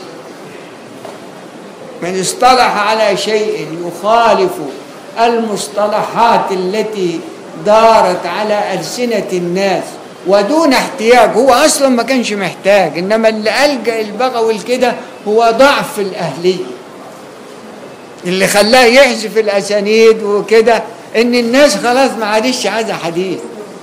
من اصطلح على شيء يخالف المصطلحات التي دارت على ألسنة الناس ودون احتياج هو أصلا ما كانش محتاج إنما اللي ألجأ البغوي كده هو ضعف الأهلية اللي خلاه يحذف الأسانيد وكده إن الناس خلاص ما عادش عايزة حديث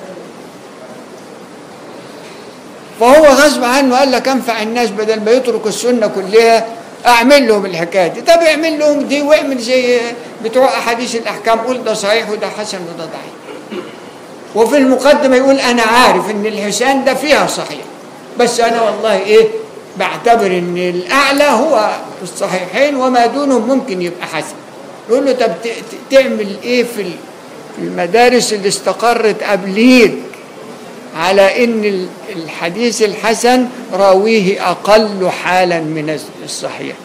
فهو غصب عنه قال لك انفع الناس بدل ما يترك السنه كلها اعمل لهم الحكايه دي طب اعمل لهم دي واعمل زي بتوع احاديث الاحكام قول ده صحيح وده حسن وده ضعيف وفي المقدمه يقول انا عارف ان الحسان ده فيها صحيح بس انا والله ايه بعتبر ان الاعلى هو الصحيحين وما دونهم ممكن يبقى حسن يقول له طب ت- ت- تعمل ايه في ال- في المدارس اللي استقرت قبليك على ان ال- الحديث الحسن راويه اقل حالا من الصحيح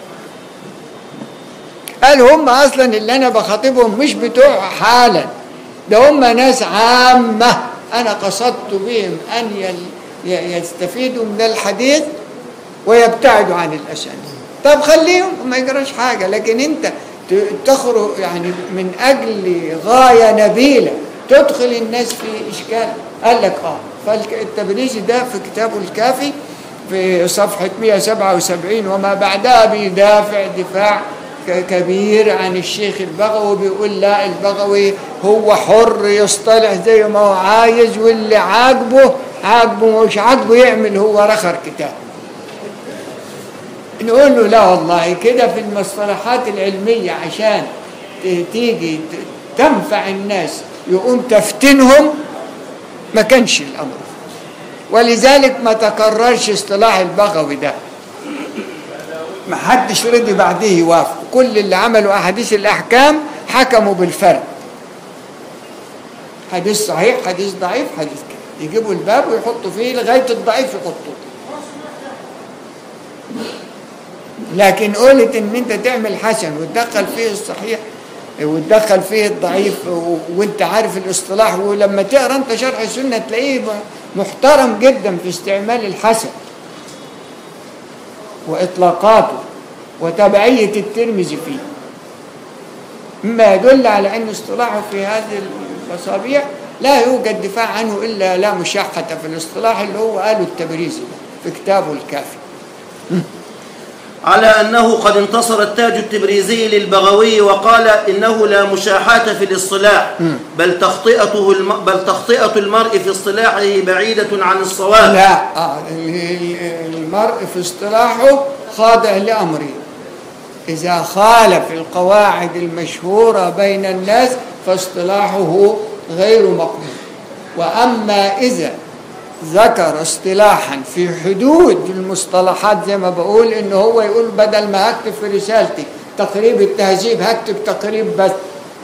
قال هم اصلا اللي انا بخاطبهم مش بتوع حالا ده هم ناس عامه انا قصدت بهم ان يل- ي- يستفيدوا من الحديث ويبتعدوا عن الاسانيد طب خليهم ما يجراش حاجه لكن انت ت- تخرج يعني من اجل غايه نبيله تدخل الناس في اشكال قال لك اه فالتبريزي ده في كتابه الكافي في صفحة 177 وما بعدها بيدافع دفاع ك- كبير عن الشيخ البغوي بيقول لا البغوي هو حر يصطلح زي ما هو عايز واللي عاجبه عاجبه مش عاجبه يعمل هو رخر كتاب نقول له لا والله كده في المصطلحات العلمية عشان ت- تيجي ت- تنفع الناس يقوم تفتنهم ما كانش الأمر ولذلك ما تكررش اصطلاح البغوي ده ما حدش رضي بعديه يوافق كل اللي عملوا أحاديث الأحكام حكموا بالفرق حديث صحيح حديث ضعيف حديث كده يجيبوا الباب ويحطوا فيه لغاية الضعيف يحطوه لكن قلت ان انت تعمل حسن وتدخل فيه الصحيح وتدخل فيه الضعيف و- وانت عارف الاصطلاح ولما تقرا انت شرح السنه تلاقيه م- محترم جدا في استعمال الحسن واطلاقاته وتبعيه الترمذي فيه مما يدل على ان اصطلاحه في هذه المصابيح لا يوجد دفاع عنه الا لا مشاحه في الاصطلاح اللي هو قاله التبريزي في كتابه الكافي
على أنه قد انتصر التاج التبريزي للبغوي وقال إنه لا مشاحاة في الاصطلاح بل تخطئته الم... بل تخطئة المرء في اصطلاحه بعيدة عن الصواب
لا آه، ال- ال- المرء في اصطلاحه خاضع لأمره إذا خالف القواعد المشهورة بين الناس فاصطلاحه غير مقبول وأما إذا ذكر اصطلاحا في حدود المصطلحات زي ما بقول إن هو يقول بدل ما هكتب في رسالتي تقريب التهذيب هكتب تقريب بس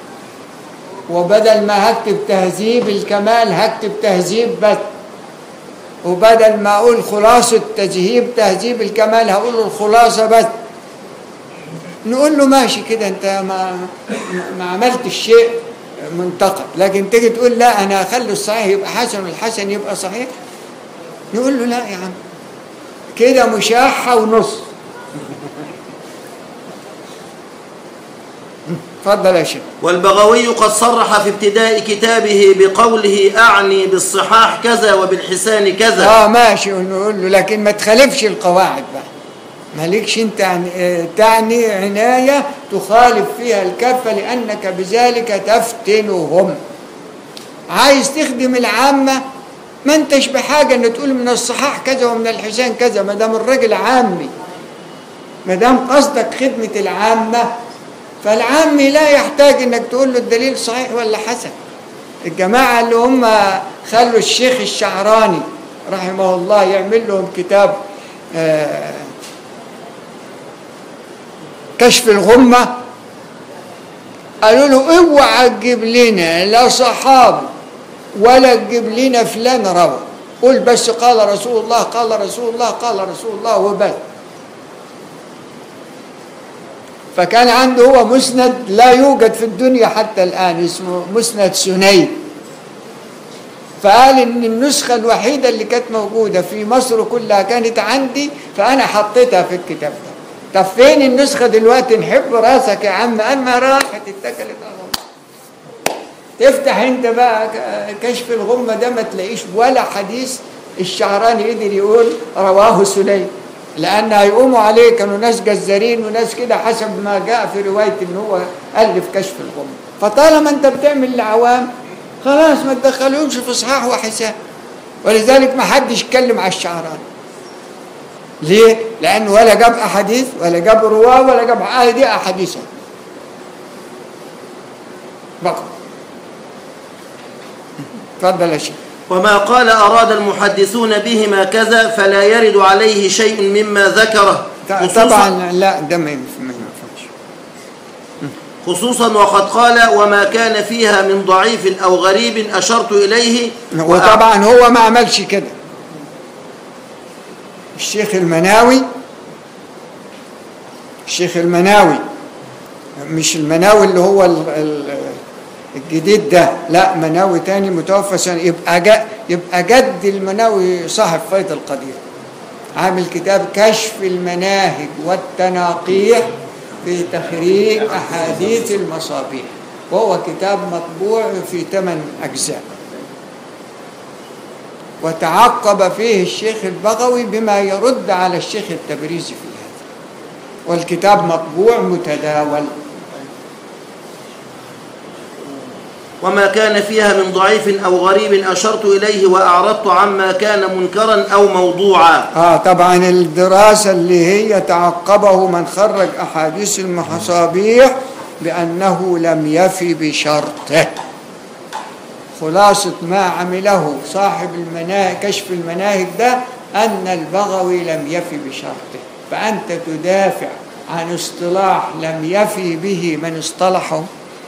وبدل ما هكتب تهذيب الكمال هكتب تهذيب بس وبدل ما اقول خلاصة تذهيب تهذيب الكمال هقول له الخلاصة بس نقول له ماشي كده انت ما ما عملتش شيء منتقد لكن تيجي تقول لا انا اخلي الصحيح يبقى حسن والحسن يبقى صحيح نقول له لا يا عم كده مشاحة ونص اتفضل يا شيخ
والبغوي قد صرح في ابتداء كتابه بقوله أعني بالصحاح كذا وبالحسان كذا
اه ماشي نقول له لكن ما تخالفش القواعد بقى مالكش انت عن- آه، تعني عناية تخالف فيها الكافة لأنك بذلك تفتنهم عايز تخدم العامة ما انتش بحاجة ان تقول من الصحاح كذا ومن الحسان كذا ما دام الراجل عامي ما دام قصدك خدمة العامة فالعامي لا يحتاج انك تقول له الدليل صحيح ولا حسن الجماعة اللي هم خلوا الشيخ الشعراني رحمه الله يعمل لهم كتاب آه، كشف الغمة قالوا له اوعى تجيب لنا لا صحابي ولا تجيب لنا فلان روى قول بس قال رسول الله قال رسول الله قال رسول الله وبس فكان عنده هو مسند لا يوجد في الدنيا حتى الآن اسمه مسند سنيد فقال ان النسخة الوحيدة اللي كانت موجودة في مصر كلها كانت عندي فأنا حطيتها في الكتاب ده طب فين النسخة دلوقتي نحب راسك يا عم قال ما راحت اتكلت على الله تفتح انت بقى ك- كشف الغمة ده ما تلاقيش ولا حديث الشعراني قدر يقول رواه سليم لأن هيقوموا عليه كانوا ناس جزارين وناس كده حسب ما جاء في رواية إن هو ألف كشف الغمة فطالما أنت بتعمل العوام خلاص ما تدخلهمش في صحاح وحساب ولذلك ما حدش يتكلم على الشعراني ليه؟ لأنه ولا جاب أحاديث ولا جاب رواه ولا جاب آه دي أحاديثه بقى اتفضل يا شيخ
وما قال أراد المحدثون بهما كذا فلا يرد عليه شيء مما ذكره خصوصا,
طبعا لا ده ما ينفع- ما ينفعش
خصوصا وقد قال وما كان فيها من ضعيف أو غريب أشرت إليه
وطبعا هو ما عملش كده الشيخ المناوي الشيخ المناوي مش المناوي اللي هو ال- ال- الجديد ده لا مناوي تاني متوفى سنة يبقى جا يبقى جد المناوي صاحب فيض القدير عامل كتاب كشف المناهج والتناقيح في تخريج أحاديث المصابيح وهو كتاب مطبوع في ثمان أجزاء وتعقب فيه الشيخ البغوي بما يرد على الشيخ التبريزي في هذا والكتاب مطبوع متداول
وما كان فيها من ضعيف أو غريب أشرت إليه وأعرضت عما كان منكرا أو موضوعا
اه طبعا الدراسة اللي هي تعقبه من خرج أحاديث المصابيح بأنه لم يفي بشرطه خلاصة ما عمله صاحب المناهج كشف المناهج ده أن البغوي لم يفي بشرطه فأنت تدافع عن اصطلاح لم يفي به من اصطلحه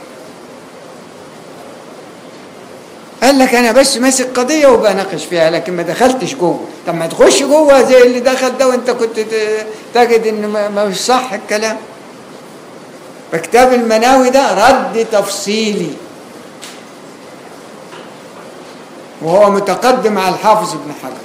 قال لك انا بس ماسك قضيه وبناقش فيها لكن ما دخلتش جوه طب ما تخش جوه زي اللي دخل ده وانت كنت ت- تجد ان ما ما مش صح الكلام فكتاب المناوي ده رد تفصيلي وهو متقدم على الحافظ ابن حجر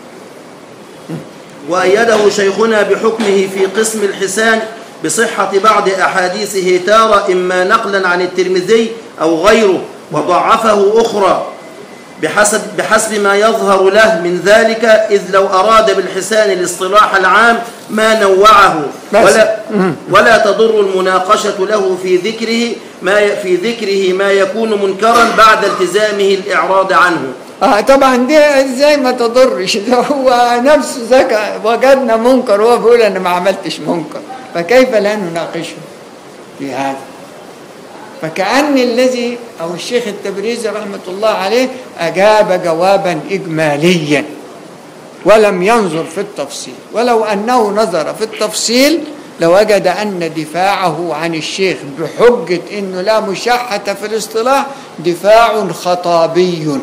وأيده شيخنا بحكمه في قسم الحسان بصحة بعض أحاديثه تارة إما نقلا عن الترمذي أو غيره وضعفه أخرى بحسب, بحسب ما يظهر له من ذلك إذ لو أراد بالحسان الاصطلاح العام ما نوعه
بس.
ولا, ولا تضر المناقشة له في ذكره ما ي- في ذكره ما يكون منكرا بعد التزامه الإعراض عنه
اه طبعا دي ازاي ما تضرش ده هو نفسه ذكى وجدنا منكر وهو بيقول انا ما عملتش منكر فكيف لا نناقشه في هذا فكأن الذي أو الشيخ التبريزي رحمة الله عليه أجاب جوابا إجماليا ولم ينظر في التفصيل ولو أنه نظر في التفصيل لوجد أن دفاعه عن الشيخ بحجة أنه لا مشاحة في الاصطلاح دفاع خطابي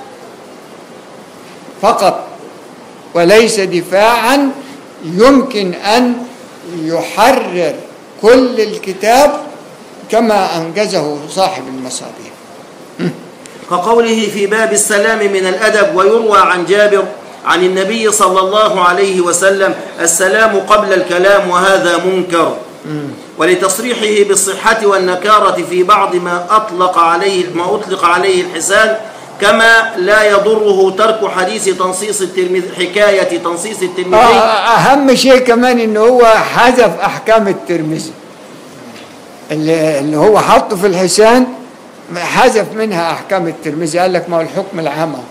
فقط وليس دفاعا يمكن أن يحرر كل الكتاب كما أنجزه صاحب المصابيح
كقوله في باب السلام من الأدب ويروى عن جابر عن النبي صلى الله عليه وسلم السلام قبل الكلام وهذا منكر ولتصريحه بالصحة والنكارة في بعض ما أطلق عليه ما أطلق عليه الحسان كما لا يضره ترك حديث تنصيص الترمذي حكاية تنصيص
آه،
الترمذي
اهم شيء كمان ان هو حذف احكام الترمذي اللي اللي هو حطه في الحسان حذف منها احكام الترمذي قال لك ما هو الحكم العام أهو.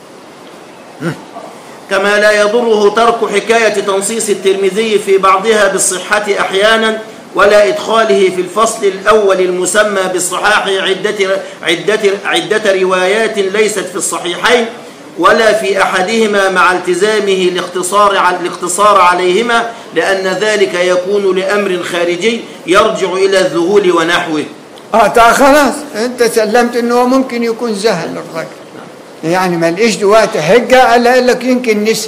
كما لا يضره ترك حكاية تنصيص الترمذي في بعضها بالصحة أحيانا ولا إدخاله في الفصل الأول المسمى بالصحاح عدة, عدة, عدة روايات ليست في الصحيحين ولا في أحدهما مع التزامه الاقتصار, على الاقتصار عليهما لأن ذلك يكون لأمر خارجي يرجع إلى الذهول ونحوه
اه تا خلاص انت سلمت انه هو ممكن يكون زهل الراجل يعني ما لقيش دلوقتي حجه قال قال لك يمكن نسي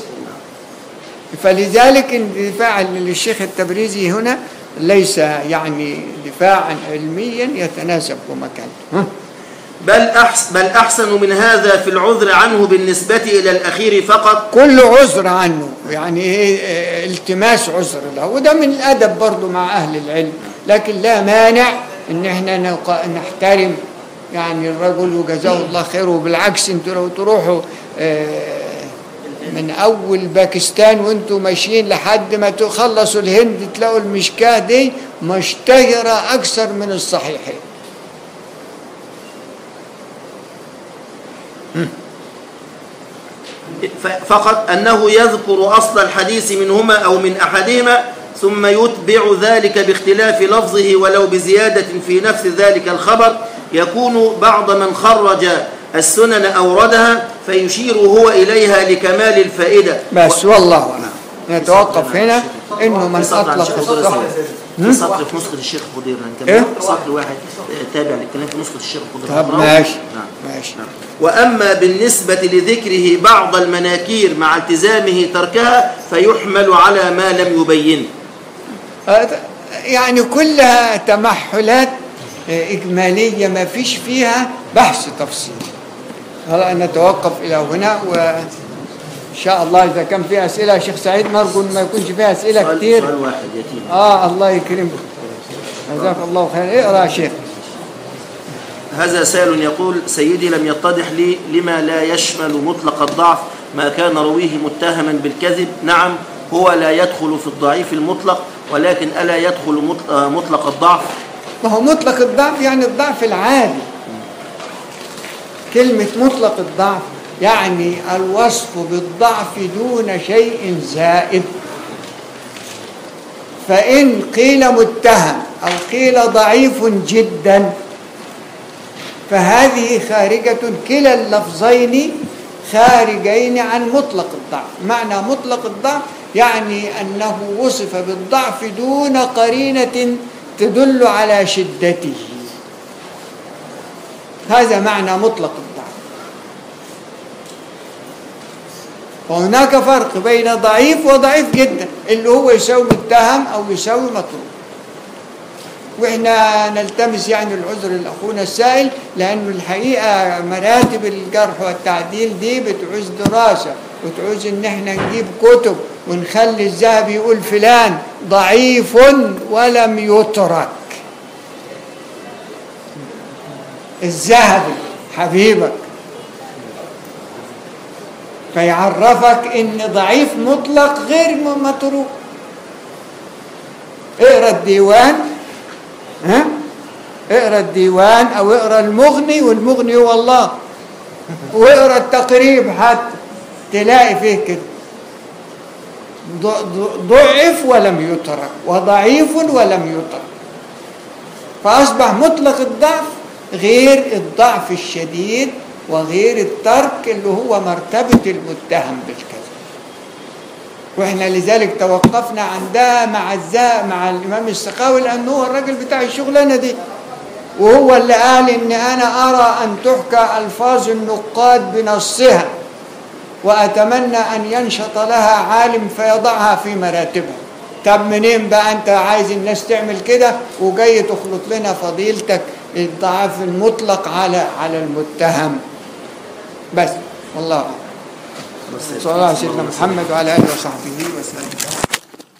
فلذلك الدفاع للشيخ التبريزي هنا ليس يعني دفاعا علميا يتناسب ومكانه
بل أحسن, بل أحسن من هذا في العذر عنه بالنسبة إلى الأخير فقط
كل عذر عنه يعني إيه، إيه، التماس عذر له وده من الادب برضه مع اهل العلم لكن لا مانع ان احنا نق- نحترم يعني الرجل وجزاه الله خير وبالعكس انتوا لو تروحوا آه، من اول باكستان وانتوا ماشيين لحد ما تخلصوا الهند تلاقوا المشكاه دي مشتهره اكثر من الصحيحين
ف- فقط أنه يذكر أصل الحديث منهما أو من أحدهما ثم يتبع ذلك باختلاف لفظه ولو بزيادة في نفس ذلك الخبر يكون بعض من خرج السنن أوردها فيشير هو إليها لكمال الفائدة
بس والله أعلم. نتوقف هنا انه من
في سطر عن
اطلق
الشيخ خضير
الصح
في سطر في نسخة الشيخ خضير
إيه؟
هنكمل سطر واحد آه، تابع للكلام في نسخة الشيخ خضير
طب
نقرأه؟
ماشي
نعم
ماشي
وأما بالنسبة لذكره بعض المناكير مع التزامه تركها فيحمل على ما لم يبين
آه، يعني كلها تمحلات آه، إجمالية ما فيش فيها بحث تفصيلي هلا نتوقف إلى هنا وإن شاء الله إذا كان في أسئلة يا شيخ سعيد نرجو إن ما يكونش فيها أسئلة
سؤال,
كتير
سؤال واحد يتيم
آه الله يكرمك جزاك الله خير اقرأ يا شيخ
هذا سائل يقول سيدي لم يتضح لي لما لا يشمل مطلق الضعف ما كان رويه متهما بالكذب نعم هو لا يدخل في الضعيف المطلق ولكن ألا يدخل مطلق, آه، مطلق الضعف
ما هو مطلق الضعف يعني الضعف العادي كلمة مطلق الضعف يعني الوصف بالضعف دون شيء زائد فإن قيل متهم أو قيل ضعيف جدا فهذه خارجة كلا اللفظين خارجين عن مطلق الضعف معنى مطلق الضعف يعني أنه وصف بالضعف دون قرينة تدل على شدته هذا معنى مطلق الضعف وهناك فرق بين ضعيف وضعيف جدا اللي هو يساوي متهم او يساوي مطلوب واحنا نلتمس يعني العذر لاخونا السائل لانه الحقيقه مراتب الجرح والتعديل دي بتعوز دراسه وتعوز ان احنا نجيب كتب ونخلي الذهبي يقول فلان ضعيف ولم يترك الذهبي حبيبك فيعرفك ان ضعيف مطلق غير م- متروك اقرا الديوان ها اقرا الديوان او اقرا المغني والمغني هو الله واقرا التقريب حتى تلاقي فيه كده ض- ض- ضعف ولم يترك وضعيف ولم يترك فأصبح مطلق الضعف غير الضعف الشديد وغير الترك اللي هو مرتبة المتهم بالكذب واحنا لذلك توقفنا عندها مع الزا مع الامام السخاوي لانه هو الراجل بتاع الشغلانه دي وهو اللي قال ان انا ارى ان تحكى الفاظ النقاد بنصها واتمنى ان ينشط لها عالم فيضعها في مراتبها طب منين بقى انت عايز الناس تعمل كده وجاي تخلط لنا فضيلتك الضعف المطلق على على المتهم بس والله أعلم. صلى الله على سيدنا محمد وعلى اله وصحبه وسلم